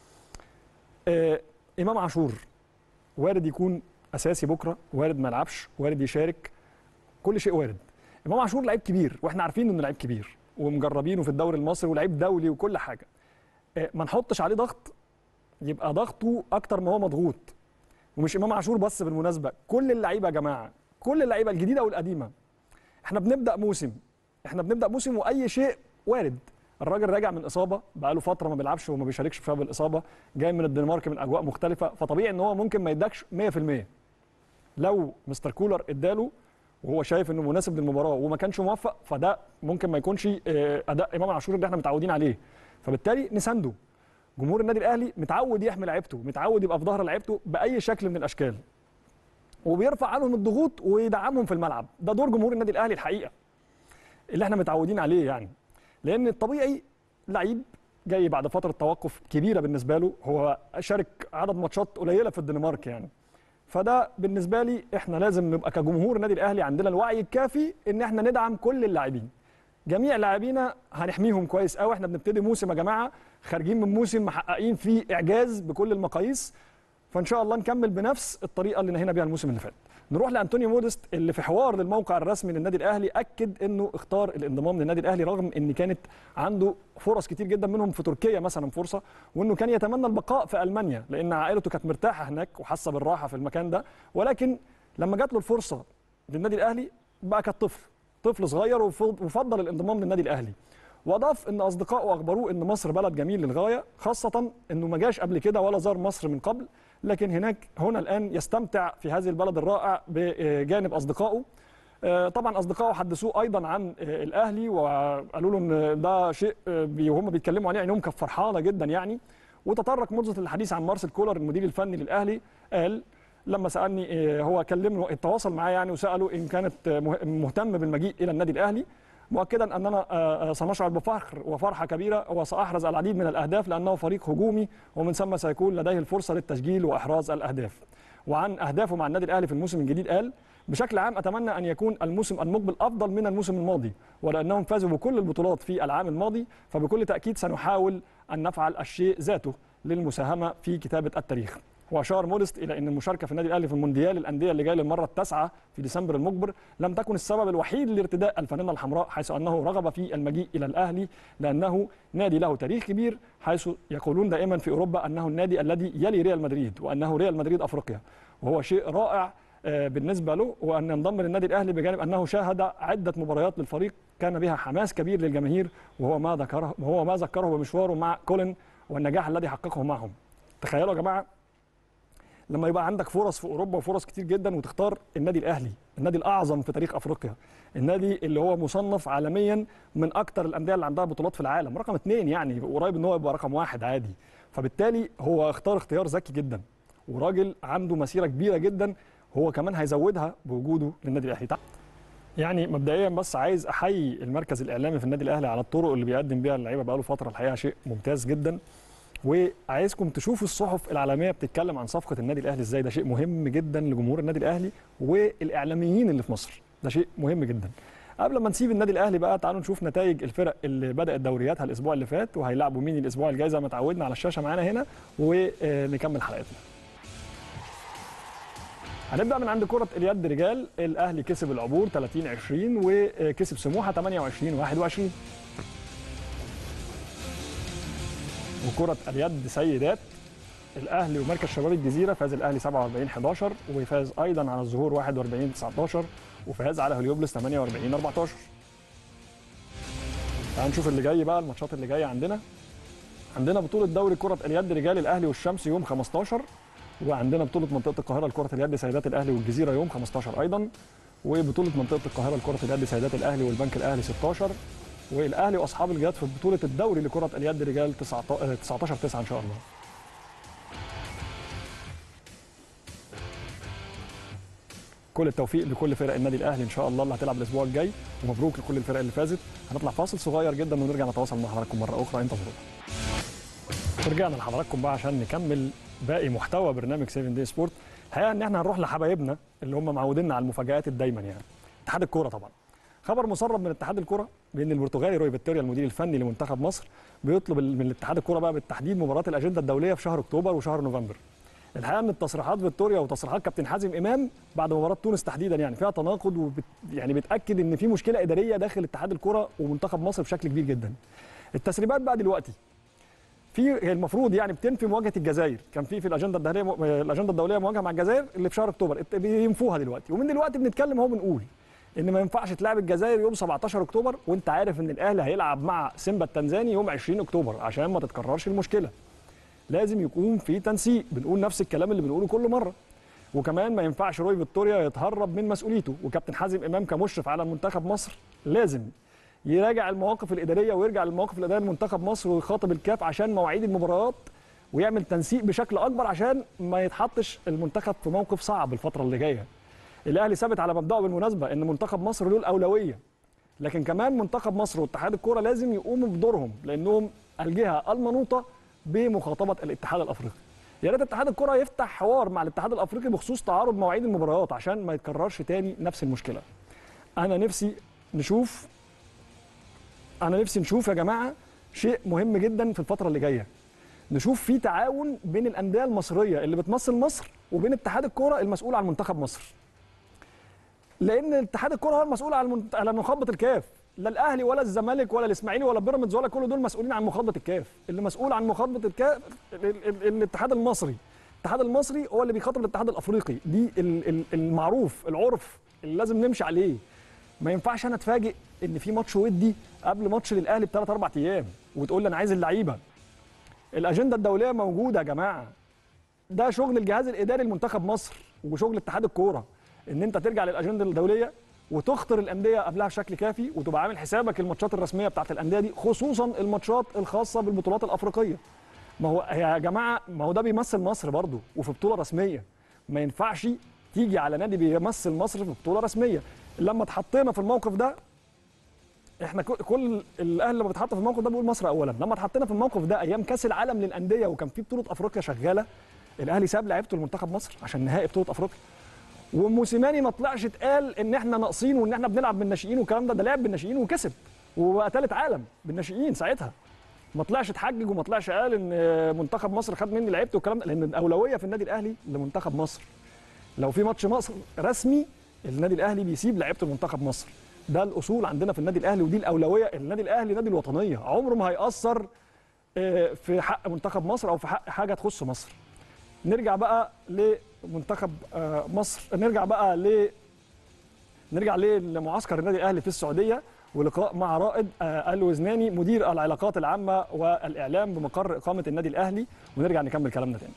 آه امام عاشور وارد يكون اساسي بكره وارد ما يلعبش وارد يشارك كل شيء وارد امام عاشور لعيب كبير واحنا عارفين انه لعيب كبير ومجربينه في الدوري المصري ولعيب دولي وكل حاجه آه، ما نحطش عليه ضغط يبقى ضغطه اكتر ما هو مضغوط ومش امام عاشور بس بالمناسبه كل اللعيبه يا جماعه كل اللعيبه الجديده والقديمه احنا بنبدا موسم احنا بنبدا موسم واي شيء وارد الراجل راجع من اصابه بقاله فتره ما بيلعبش وما بيشاركش بسبب الاصابه جاي من الدنمارك من اجواء مختلفه فطبيعي ان هو ممكن ما يدكش 100% لو مستر كولر اداله وهو شايف انه مناسب للمباراه وما كانش موفق فده ممكن ما يكونش آه، اداء امام عاشور اللي احنا متعودين عليه فبالتالي نسانده جمهور النادي الاهلي متعود يحمي لعيبته متعود يبقى في ظهر لعيبته باي شكل من الاشكال وبيرفع عنهم الضغوط ويدعمهم في الملعب ده دور جمهور النادي الاهلي الحقيقه اللي احنا متعودين عليه يعني لان الطبيعي لعيب جاي بعد فتره توقف كبيره بالنسبه له هو شارك عدد ماتشات قليله في الدنمارك يعني فده بالنسبه لي احنا لازم نبقى كجمهور النادي الاهلي عندنا الوعي الكافي ان احنا ندعم كل اللاعبين جميع لاعبينا هنحميهم كويس قوي احنا بنبتدي موسم يا جماعه خارجين من موسم محققين فيه اعجاز بكل المقاييس فان شاء الله نكمل بنفس الطريقه اللي نهينا بيها الموسم اللي فات نروح لانطونيو مودست اللي في حوار للموقع الرسمي للنادي الاهلي اكد انه اختار الانضمام للنادي الاهلي رغم ان كانت عنده فرص كتير جدا منهم في تركيا مثلا فرصه وانه كان يتمنى البقاء في المانيا لان عائلته كانت مرتاحه هناك وحاسه بالراحه في المكان ده ولكن لما جات له الفرصه للنادي الاهلي بقى كطفل طفل صغير وفض- وفضل الانضمام للنادي الاهلي واضاف ان اصدقائه اخبروه ان مصر بلد جميل للغايه خاصه انه ما جاش قبل كده ولا زار مصر من قبل لكن هناك هنا الان يستمتع في هذه البلد الرائع بجانب اصدقائه آه، طبعا اصدقائه حدثوه ايضا عن آه، الاهلي وقالوا له ان ده شيء آه، بي- وهم بيتكلموا عليه عينهم كانت فرحانه جدا يعني وتطرق مدة الحديث عن مارسيل كولر المدير الفني للاهلي قال لما سالني آه، هو كلمه اتواصل معاه يعني وساله ان كانت آه، مه- مهتم بالمجيء الى النادي الاهلي مؤكدا اننا آه، آه، سنشعر بفخر وفرحه كبيره وساحرز العديد من الاهداف لانه فريق هجومي ومن ثم سيكون لديه الفرصه للتسجيل واحراز الاهداف وعن اهدافه مع النادي الاهلي في الموسم الجديد قال بشكل عام اتمنى ان يكون الموسم المقبل افضل من الموسم الماضي ولانهم فازوا بكل البطولات في العام الماضي فبكل تاكيد سنحاول ان نفعل الشيء ذاته للمساهمه في كتابه التاريخ واشار مودست الى ان المشاركه في النادي الاهلي في المونديال الانديه اللي جاي للمره التاسعه في ديسمبر المقبل لم تكن السبب الوحيد لارتداء الفانله الحمراء حيث انه رغب في المجيء الى الاهلي لانه نادي له تاريخ كبير حيث يقولون دائما في اوروبا انه النادي الذي يلي ريال مدريد وانه ريال مدريد افريقيا وهو شيء رائع آه، بالنسبه له وان ينضم للنادي الاهلي بجانب انه شاهد عده مباريات للفريق كان بها حماس كبير للجماهير وهو ما ذكره وهو ما ذكره بمشواره مع كولين والنجاح الذي حققه معهم تخيلوا يا جماعه لما يبقى عندك فرص في اوروبا وفرص كتير جدا وتختار النادي الاهلي النادي الاعظم في تاريخ افريقيا النادي اللي هو مصنف عالميا من اكتر الانديه اللي عندها بطولات في العالم رقم اثنين يعني قريب ان هو يبقى رقم واحد عادي فبالتالي هو اختار اختيار ذكي جدا وراجل عنده مسيره كبيره جدا هو كمان هيزودها بوجوده للنادي الاهلي تع- يعني مبدئيا بس عايز احيي المركز الاعلامي في النادي الاهلي على الطرق اللي بيقدم بيها اللعيبه بقاله فتره الحقيقه شيء ممتاز جدا وعايزكم تشوفوا الصحف العالميه بتتكلم عن صفقه النادي الاهلي ازاي ده شيء مهم جدا لجمهور النادي الاهلي والاعلاميين اللي في مصر ده شيء مهم جدا قبل ما نسيب النادي الاهلي بقى تعالوا نشوف نتائج الفرق اللي بدات دورياتها الاسبوع اللي فات وهيلعبوا مين الاسبوع الجاي زي ما اتعودنا على الشاشه معانا هنا ونكمل حلقتنا هنبدا من عند كره اليد رجال الاهلي كسب العبور 30 20 وكسب سموحه 28 21 وكرة اليد سيدات الأهلي ومركز شباب الجزيرة فاز الأهلي 47 11 وفاز أيضا على الظهور 41 19 وفاز على هليوبلس 48 14 تعالوا نشوف اللي جاي بقى الماتشات اللي جايه عندنا عندنا بطولة دوري كرة اليد رجال الأهلي والشمس يوم 15 وعندنا بطولة منطقة القاهرة لكرة اليد سيدات الأهلي والجزيرة يوم 15 أيضا وبطولة منطقة القاهرة لكرة اليد سيدات الأهلي والبنك الأهلي 16 والاهلي واصحاب الجهاد في بطوله الدوري لكره اليد رجال 19 19 9 ان شاء الله كل التوفيق لكل فرق النادي الاهلي ان شاء الله اللي هتلعب الاسبوع الجاي ومبروك لكل الفرق اللي فازت هنطلع فاصل صغير جدا ونرجع نتواصل مع حضراتكم مره اخرى انتظرونا ورجعنا لحضراتكم بقى عشان نكمل باقي محتوى برنامج 7 دي سبورت الحقيقه ان احنا هنروح لحبايبنا اللي هم معودينا على المفاجات الدايما يعني اتحاد الكوره طبعا خبر مسرب من اتحاد الكره بان البرتغالي روي فيتوريا المدير الفني لمنتخب مصر بيطلب من الاتحاد الكره بقى بالتحديد مباراه الاجنده الدوليه في شهر اكتوبر وشهر نوفمبر الحقيقه ان التصريحات فيتوريا وتصريحات كابتن حازم امام بعد مباراه تونس تحديدا يعني فيها تناقض وبت يعني بتاكد ان في مشكله اداريه داخل اتحاد الكره ومنتخب مصر بشكل كبير جدا التسريبات بقى دلوقتي في المفروض يعني بتنفي مواجهه الجزائر كان في في الاجنده الدوليه الاجنده الدوليه مواجهه مع الجزائر اللي في شهر اكتوبر ات- بينفوها دلوقتي ومن دلوقتي بنتكلم اهو بنقول ان ما ينفعش تلعب الجزائر يوم 17 اكتوبر وانت عارف ان الاهلي هيلعب مع سيمبا التنزاني يوم 20 اكتوبر عشان ما تتكررش المشكله لازم يكون في تنسيق بنقول نفس الكلام اللي بنقوله كل مره وكمان ما ينفعش روي فيكتوريا يتهرب من مسؤوليته وكابتن حازم امام كمشرف على منتخب مصر لازم يراجع المواقف الاداريه ويرجع للمواقف الاداريه لمنتخب مصر ويخاطب الكاف عشان مواعيد المباريات ويعمل تنسيق بشكل اكبر عشان ما يتحطش المنتخب في موقف صعب الفتره اللي جايه. الاهلي ثابت على مبدأه بالمناسبه ان منتخب مصر له الاولويه لكن كمان منتخب مصر واتحاد الكوره لازم يقوموا بدورهم لانهم الجهه المنوطه بمخاطبه الاتحاد الافريقي. يا ريت اتحاد الكره يفتح حوار مع الاتحاد الافريقي بخصوص تعارض مواعيد المباريات عشان ما يتكررش تاني نفس المشكله. انا نفسي نشوف انا نفسي نشوف يا جماعه شيء مهم جدا في الفتره اللي جايه. نشوف في تعاون بين الانديه المصريه اللي بتمثل مصر وبين اتحاد الكره المسؤول عن منتخب مصر. لان اتحاد الكره هو المسؤول عن المنت- على مخاطبه الكاف لا الاهلي ولا الزمالك ولا الاسماعيلي ولا بيراميدز ولا كل دول مسؤولين عن مخاطبه الكاف اللي مسؤول عن مخاطبه الكاف ال- ال- ال- الاتحاد المصري الاتحاد المصري هو اللي بيخاطب الاتحاد الافريقي دي ال- ال- المعروف العرف اللي لازم نمشي عليه ما ينفعش انا اتفاجئ ان في ماتش ودي قبل ماتش للاهلي بثلاث اربع ايام وتقول لي انا عايز اللعيبه الاجنده الدوليه موجوده يا جماعه ده شغل الجهاز الاداري لمنتخب مصر وشغل اتحاد الكوره ان انت ترجع للاجنده الدوليه وتخطر الانديه قبلها بشكل كافي وتبقى عامل حسابك الماتشات الرسميه بتاعت الانديه دي خصوصا الماتشات الخاصه بالبطولات الافريقيه ما هو يا جماعه ما هو ده بيمثل مصر برضه وفي بطوله رسميه ما ينفعش تيجي على نادي بيمثل مصر في بطوله رسميه لما اتحطينا في الموقف ده احنا كل- كل الاهلي لما بيتحط في الموقف ده بيقول مصر اولا لما اتحطينا في الموقف ده ايام كاس العالم للانديه وكان في بطوله افريقيا شغاله الاهلي ساب لعيبته لمنتخب مصر عشان نهائي بطوله افريقيا وموسيماني ما طلعش اتقال ان احنا ناقصين وان احنا بنلعب بالناشئين والكلام ده ده لعب بالناشئين وكسب وبقى ثالث عالم بالناشئين ساعتها ما طلعش اتحجج وما طلعش قال ان منتخب مصر خد مني لعيبته والكلام ده لان الاولويه في النادي الاهلي لمنتخب مصر لو في ماتش مصر رسمي النادي الاهلي بيسيب لعيبه المنتخب مصر ده الاصول عندنا في النادي الاهلي ودي الاولويه النادي الاهلي نادي الوطنيه عمره ما هيأثر آه، في حق منتخب مصر او في حق حاجه تخص مصر نرجع بقى لمنتخب آه، مصر نرجع بقى ل نرجع لمعسكر النادي الاهلي في السعوديه ولقاء مع رائد آه، الوزناني مدير العلاقات العامه والاعلام بمقر اقامه النادي الاهلي ونرجع نكمل كلامنا تاني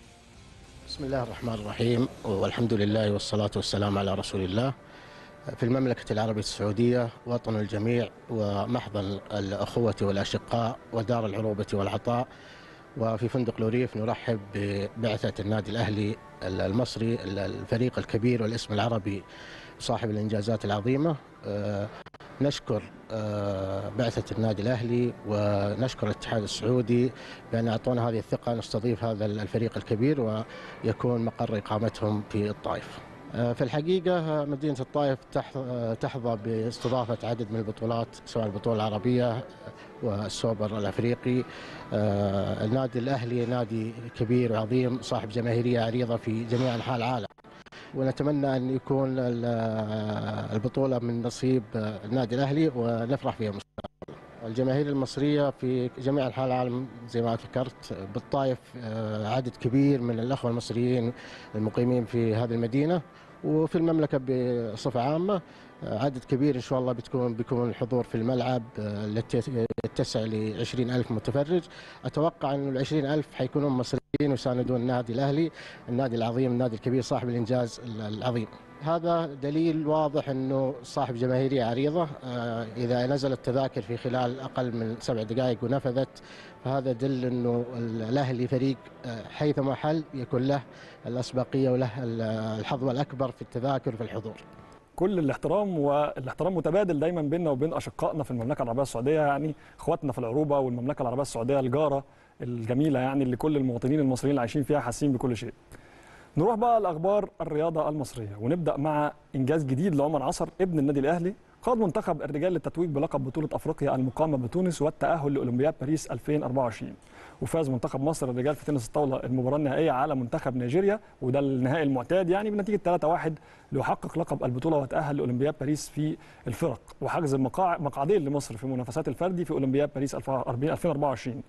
بسم الله الرحمن الرحيم والحمد لله والصلاة والسلام على رسول الله في المملكة العربية السعودية وطن الجميع ومحضن الأخوة والأشقاء ودار العروبة والعطاء وفي فندق لوريف نرحب ببعثة النادي الأهلي المصري الفريق الكبير والاسم العربي صاحب الإنجازات العظيمة آه، نشكر آه، بعثة النادي الأهلي ونشكر الاتحاد السعودي بأن أعطونا هذه الثقة نستضيف هذا الفريق الكبير ويكون مقر إقامتهم في الطائف آه، في الحقيقة آه، مدينة الطائف تح- آه، تحظى باستضافة عدد من البطولات سواء البطولة العربية والسوبر الأفريقي آه، النادي الأهلي نادي كبير وعظيم صاحب جماهيرية عريضة في جميع أنحاء العالم ونتمنى أن يكون ال- البطولة من نصيب النادي الأهلي ونفرح فيها مستقبلا الجماهير المصرية في جميع أنحاء العالم زي ما ذكرت بالطائف آه، عدد كبير من الأخوة المصريين المقيمين في هذه المدينة وفي المملكة بصفة عامة آه، عدد كبير إن شاء الله بتكون بيكون الحضور في الملعب آه، التي يتسع ل 20 ألف متفرج أتوقع أن ال 20 ألف حيكونون مصريين ويساندون النادي الأهلي النادي العظيم النادي الكبير صاحب الإنجاز العظيم هذا دليل واضح انه صاحب جماهيريه عريضه آه، اذا نزلت تذاكر في خلال اقل من سبع دقائق ونفذت فهذا يدل انه الاهلي فريق آه، حيثما حل يكون له الاسبقيه وله الحظوه الاكبر في التذاكر وفي الحضور. كل الاحترام والاحترام متبادل دايما بيننا وبين اشقائنا في المملكه العربيه السعوديه يعني اخواتنا في العروبه والمملكه العربيه السعوديه الجاره الجميله يعني اللي كل المواطنين المصريين اللي عايشين فيها حاسين بكل شيء. نروح بقى لاخبار الرياضه المصريه ونبدا مع انجاز جديد لعمر عصر ابن النادي الاهلي قاد منتخب الرجال للتتويج بلقب بطوله افريقيا المقامه بتونس والتاهل لاولمبياد باريس 2024 وفاز منتخب مصر الرجال في تنس الطاوله المباراه النهائيه على منتخب نيجيريا وده النهائي المعتاد يعني بنتيجه 3-1 ليحقق لقب البطوله وتاهل لاولمبياد باريس في الفرق وحجز المقاع- مقعدين لمصر في منافسات الفردي في اولمبياد باريس 2024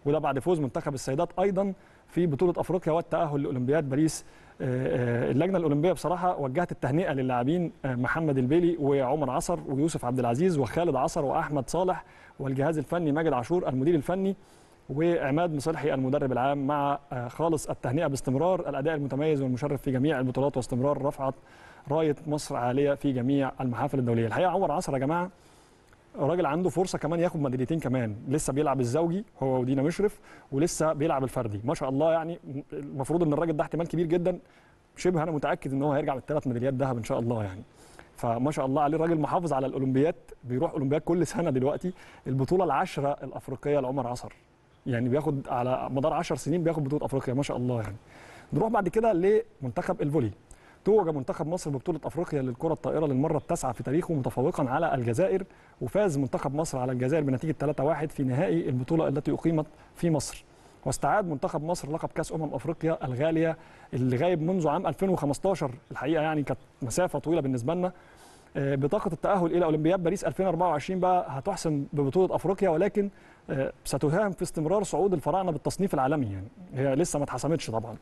وده بعد فوز منتخب السيدات ايضا في بطوله افريقيا والتاهل لاولمبياد باريس آه، آه، اللجنه الاولمبيه بصراحه وجهت التهنئه للاعبين آه، محمد البيلي وعمر عصر ويوسف عبد العزيز وخالد عصر واحمد صالح والجهاز الفني ماجد عاشور المدير الفني وعماد مصلحي المدرب العام مع آه، خالص التهنئه باستمرار الاداء المتميز والمشرف في جميع البطولات واستمرار رفعه رايه مصر عاليه في جميع المحافل الدوليه الحقيقه عمر عصر يا جماعه راجل عنده فرصه كمان ياخد ميداليتين كمان لسه بيلعب الزوجي هو ودينا مشرف ولسه بيلعب الفردي ما شاء الله يعني المفروض ان الراجل ده احتمال كبير جدا شبه انا متاكد ان هو هيرجع بالثلاث ميداليات ذهب ان شاء الله يعني فما شاء الله عليه الراجل محافظ على الاولمبيات بيروح اولمبياد كل سنه دلوقتي البطوله العشره الافريقيه لعمر عصر يعني بياخد على مدار 10 سنين بياخد بطوله افريقيا ما شاء الله يعني نروح بعد كده لمنتخب الفولي توج منتخب مصر ببطوله افريقيا للكره الطائره للمره التاسعه في تاريخه متفوقا على الجزائر وفاز منتخب مصر على الجزائر بنتيجه 3-1 في نهائي البطوله التي اقيمت في مصر واستعاد منتخب مصر لقب كاس امم افريقيا الغاليه اللي غايب منذ عام 2015 الحقيقه يعني كانت مسافه طويله بالنسبه لنا آه، بطاقه التاهل الى اولمبياد باريس 2024 بقى هتحسم ببطوله افريقيا ولكن آه، ستساهم في استمرار صعود الفراعنه بالتصنيف العالمي يعني هي لسه ما اتحسمتش طبعا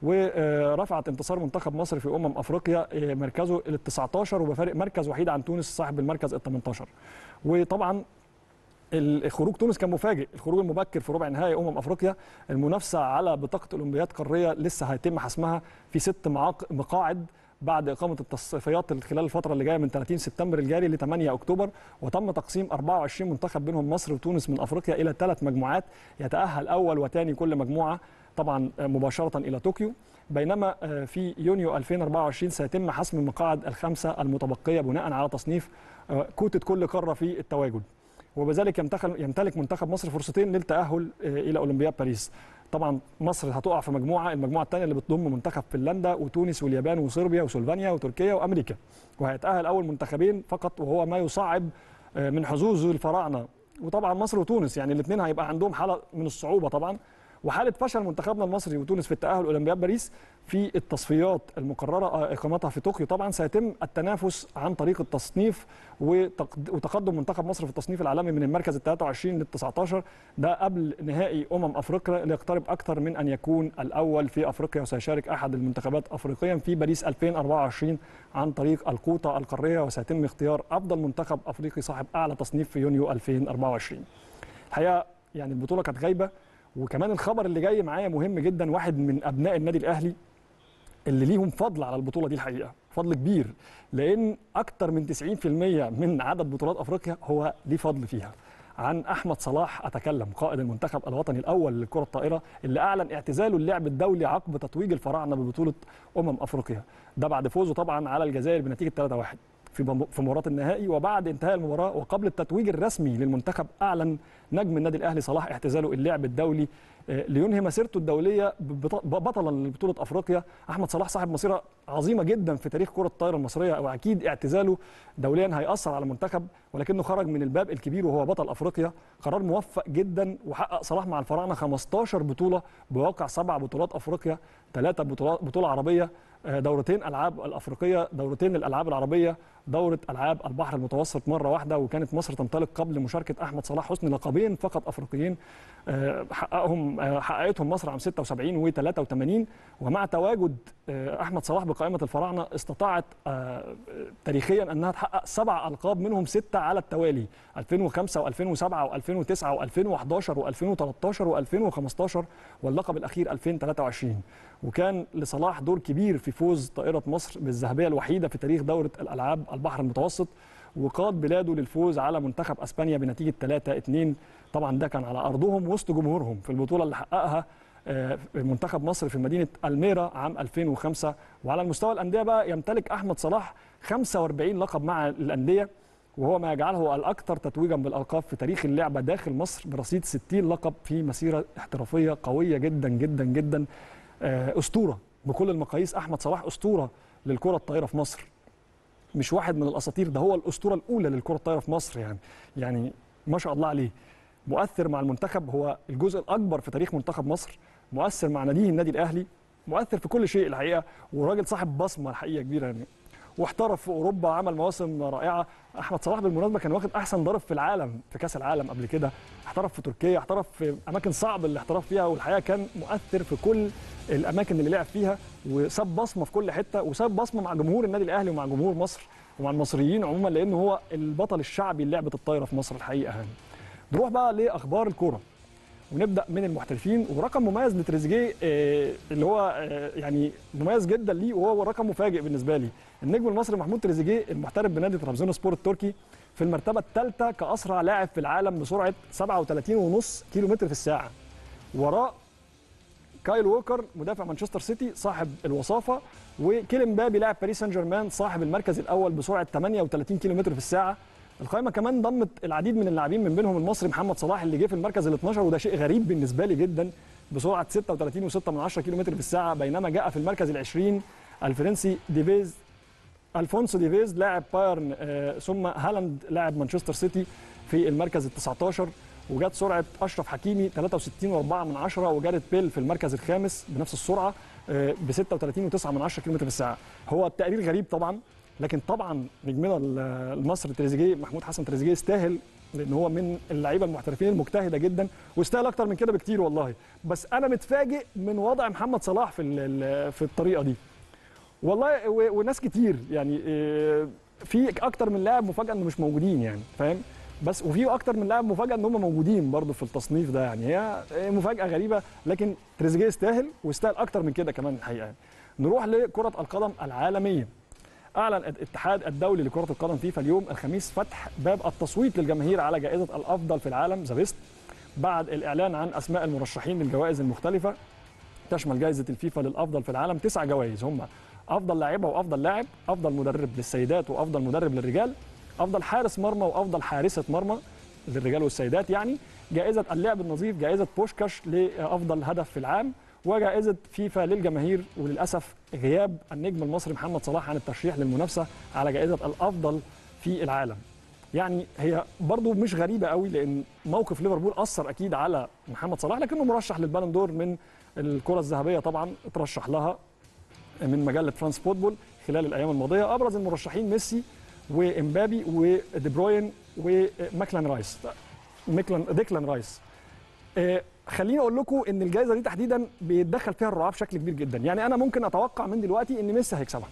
ورفعت انتصار منتخب مصر في امم افريقيا آه، مركزه ال 19 وبفارق مركز وحيد عن تونس صاحب المركز ال 18 وطبعا الخروج تونس كان مفاجئ الخروج المبكر في ربع نهائي امم افريقيا المنافسه على بطاقه اولمبياد قاريه لسه هيتم حسمها في ست معاق- مقاعد بعد اقامه التصفيات خلال الفتره اللي جايه من 30 سبتمبر الجاري ل 8 اكتوبر وتم تقسيم 24 منتخب بينهم مصر وتونس من افريقيا الى ثلاث مجموعات يتاهل اول وثاني كل مجموعه طبعا مباشره الى طوكيو بينما آه، في يونيو 2024 سيتم حسم المقاعد الخمسه المتبقيه بناء على تصنيف آه، كوتة كل قاره في التواجد وبذلك يمتخل- يمتلك منتخب مصر فرصتين للتاهل آه، الى اولمبياد باريس طبعا مصر هتقع في مجموعه المجموعه الثانيه اللي بتضم منتخب فنلندا وتونس واليابان وصربيا وسلوفينيا وتركيا وامريكا وهيتاهل اول منتخبين فقط وهو ما يصعب آه، من حظوظ الفراعنه وطبعا مصر وتونس يعني الاثنين هيبقى عندهم حاله من الصعوبه طبعا وحاله فشل منتخبنا المصري وتونس في التاهل اولمبياد باريس في التصفيات المقرره آه، اقامتها في طوكيو طبعا سيتم التنافس عن طريق التصنيف وتقد- وتقدم منتخب مصر في التصنيف العالمي من المركز ال 23 لل 19 ده قبل نهائي امم افريقيا اللي يقترب اكثر من ان يكون الاول في افريقيا وسيشارك احد المنتخبات افريقيا في باريس 2024 عن طريق القوطه القاريه وسيتم اختيار افضل منتخب افريقي صاحب اعلى تصنيف في يونيو 2024 الحقيقه يعني البطوله كانت غايبه وكمان الخبر اللي جاي معايا مهم جدا واحد من ابناء النادي الاهلي اللي ليهم فضل على البطوله دي الحقيقه فضل كبير لان اكتر من 90% من عدد بطولات افريقيا هو ليه فضل فيها عن احمد صلاح اتكلم قائد المنتخب الوطني الاول للكره الطائره اللي اعلن اعتزاله اللعب الدولي عقب تتويج الفراعنه ببطوله امم افريقيا ده بعد فوزه طبعا على الجزائر بنتيجه 3-1 في بم- في مباراه النهائي وبعد انتهاء المباراه وقبل التتويج الرسمي للمنتخب اعلن نجم النادي الاهلي صلاح اعتزاله اللعب الدولي آه، لينهي مسيرته الدوليه ببط- بطلا لبطوله افريقيا احمد صلاح صاحب مسيره عظيمه جدا في تاريخ كره الطائره المصريه واكيد اعتزاله دوليا هياثر على المنتخب ولكنه خرج من الباب الكبير وهو بطل افريقيا قرار موفق جدا وحقق صلاح مع الفراعنه 15 بطوله بواقع سبع بطولات افريقيا ثلاثه بطولات بطوله عربيه آه، دورتين العاب الافريقيه دورتين للالعاب العربيه دوره العاب البحر المتوسط مره واحده وكانت مصر تنطلق قبل مشاركه احمد صلاح حسني لقبين فقط افريقيين آه، حققهم آه، حققتهم مصر عام 76 و83 ومع تواجد آه، احمد صلاح بقائمه الفراعنه استطاعت آه، تاريخيا انها تحقق سبع القاب منهم سته على التوالي 2005 و2007 و2009 و2011 و2013 و2015 واللقب الاخير 2023 وكان لصلاح دور كبير في فوز طائره مصر بالذهبيه الوحيده في تاريخ دوره الالعاب البحر المتوسط وقاد بلاده للفوز على منتخب اسبانيا بنتيجه 3-2 طبعا ده كان على ارضهم وسط جمهورهم في البطوله اللي حققها آه، منتخب مصر في مدينه الميرا عام 2005 وعلى المستوى الانديه بقى يمتلك احمد صلاح 45 لقب مع الانديه وهو ما يجعله الاكثر تتويجا بالالقاب في تاريخ اللعبه داخل مصر برصيد 60 لقب في مسيره احترافيه قويه جدا جدا جدا آه، اسطوره بكل المقاييس احمد صلاح اسطوره للكره الطائره في مصر مش واحد من الاساطير ده هو الاسطوره الاولى للكره الطائره في مصر يعني يعني ما شاء الله عليه مؤثر مع المنتخب هو الجزء الاكبر في تاريخ منتخب مصر مؤثر مع ناديه النادي الاهلي مؤثر في كل شيء الحقيقه وراجل صاحب بصمه الحقيقه كبيره يعني واحترف في اوروبا عمل مواسم رائعه احمد صلاح بالمناسبه كان واخد احسن ضارب في العالم في كاس العالم قبل كده احترف في تركيا احترف في اماكن صعب اللي احترف فيها والحقيقه كان مؤثر في كل الاماكن اللي لعب فيها وساب بصمه في كل حته وساب بصمه مع جمهور النادي الاهلي ومع جمهور مصر ومع المصريين عموما لانه هو البطل الشعبي للعبه الطايره في مصر الحقيقه يعني نروح بقى لاخبار الكوره ونبدا من المحترفين ورقم مميز لتريزيجيه آه، اللي هو آه، يعني مميز جدا ليه وهو رقم مفاجئ بالنسبه لي النجم المصري محمود تريزيجيه المحترف بنادي طرابزون سبور التركي في المرتبه الثالثه كاسرع لاعب في العالم بسرعه 37.5 كيلو متر في الساعه وراه كايل ووكر مدافع مانشستر سيتي صاحب الوصافه وكيلين بابي لاعب باريس سان جيرمان صاحب المركز الاول بسرعه 38 كيلو متر في الساعه القائمه كمان ضمت العديد من اللاعبين من بينهم المصري محمد صلاح اللي جه في المركز ال 12 وده شيء غريب بالنسبه لي جدا بسرعه 36.6 كيلو متر في الساعه بينما جاء في المركز ال 20 الفرنسي ديفيز الفونسو ديفيز لاعب بايرن آه، ثم هالاند لاعب مانشستر سيتي في المركز ال 19 وجات سرعه اشرف حكيمي 63.4 من عشرة وجاريت بيل في المركز الخامس بنفس السرعه ب 36.9 من عشرة كيلو متر في الساعه هو التقرير غريب طبعا لكن طبعا نجمنا المصري تريزيجيه محمود حسن تريزيجيه يستاهل لان هو من اللعيبه المحترفين المجتهده جدا ويستاهل اكتر من كده بكتير والله بس انا متفاجئ من وضع محمد صلاح في ال- ال- في الطريقه دي والله و- وناس كتير يعني آه، في اكتر من لاعب مفاجاه انه مش موجودين يعني فاهم بس وفي اكتر من لاعب مفاجاه ان هم موجودين برضه في التصنيف ده يعني هي مفاجاه غريبه لكن تريزيجيه يستاهل ويستاهل اكتر من كده كمان الحقيقه يعني. نروح لكره القدم العالميه اعلن الاتحاد الدولي لكره القدم فيفا اليوم الخميس فتح باب التصويت للجماهير على جائزه الافضل في العالم ذا بيست بعد الاعلان عن اسماء المرشحين للجوائز المختلفه تشمل جائزه الفيفا للافضل في العالم تسع جوائز هم افضل لاعبه وافضل لاعب افضل مدرب للسيدات وافضل مدرب للرجال افضل حارس مرمى وافضل حارسه مرمى للرجال والسيدات يعني جائزه اللعب النظيف جائزه بوشكاش لافضل هدف في العام وجائزه فيفا للجماهير وللاسف غياب النجم المصري محمد صلاح عن الترشيح للمنافسه على جائزه الافضل في العالم يعني هي برضو مش غريبه قوي لان موقف ليفربول اثر اكيد على محمد صلاح لكنه مرشح للبالون دور من الكره الذهبيه طبعا اترشح لها من مجله فرانس فوتبول خلال الايام الماضيه ابرز المرشحين ميسي وامبابي ودي بروين وماكلان رايس ميكلان ديكلان رايس آه، خليني اقول لكم ان الجائزه دي تحديدا بيتدخل فيها الرعاه بشكل كبير جدا يعني انا ممكن اتوقع من دلوقتي ان ميسي هيكسبها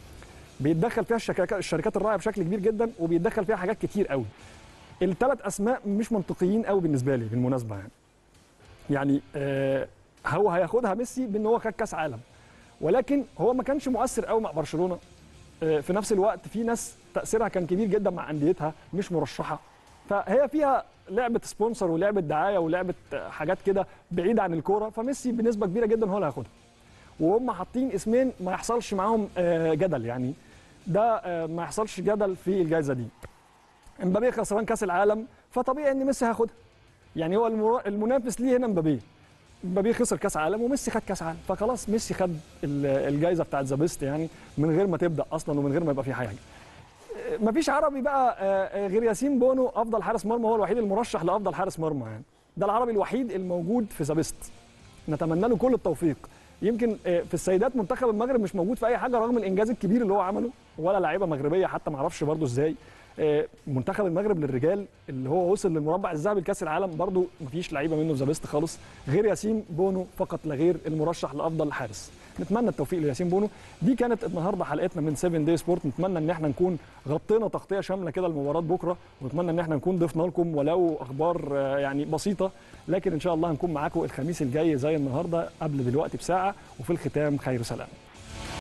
بيتدخل فيها الشركات الشركات الراعيه بشكل كبير جدا وبيتدخل فيها حاجات كتير قوي الثلاث اسماء مش منطقيين قوي بالنسبه لي بالمناسبه يعني يعني آه هو هياخدها ميسي بان هو خد كاس عالم ولكن هو ما كانش مؤثر قوي مع برشلونه آه في نفس الوقت في ناس تاثيرها كان كبير جدا مع انديتها مش مرشحه فهي فيها لعبه سبونسر ولعبه دعايه ولعبه آه، حاجات كده بعيده عن الكوره فميسي بنسبه كبيره جدا هو اللي هياخدها وهم حاطين اسمين ما يحصلش معاهم آه، جدل يعني ده آه، ما يحصلش جدل في الجائزه دي امبابي خسران كاس العالم فطبيعي ان ميسي هياخدها يعني هو المرا- المنافس ليه هنا امبابي امبابي خسر كاس عالم وميسي خد كاس عالم فخلاص ميسي خد ال- الجائزه بتاعت ذا بيست يعني من غير ما تبدا اصلا ومن غير ما يبقى في حاجه آه، مفيش عربي بقى آه، آه، غير ياسين بونو افضل حارس مرمى هو الوحيد المرشح لافضل حارس مرمى يعني ده العربي الوحيد الموجود في ذا بيست نتمنى له كل التوفيق يمكن آه، في السيدات منتخب المغرب مش موجود في اي حاجه رغم الانجاز الكبير اللي هو عمله ولا لعيبه مغربيه حتى ما اعرفش برده ازاي آه، منتخب المغرب للرجال اللي هو وصل للمربع الذهبي لكاس العالم برده مفيش لعيبه منه في ذا بيست خالص غير ياسين بونو فقط لا غير المرشح لافضل حارس نتمنى التوفيق لياسين بونو دي كانت النهارده حلقتنا من 7 داي سبورت نتمنى ان احنا نكون غطينا تغطيه شامله كده لمباراه بكره ونتمنى ان احنا نكون ضفنا لكم ولو اخبار آه، يعني بسيطه لكن ان شاء الله هنكون معاكم الخميس الجاي زي النهارده قبل دلوقتي بساعه وفي الختام خير سلام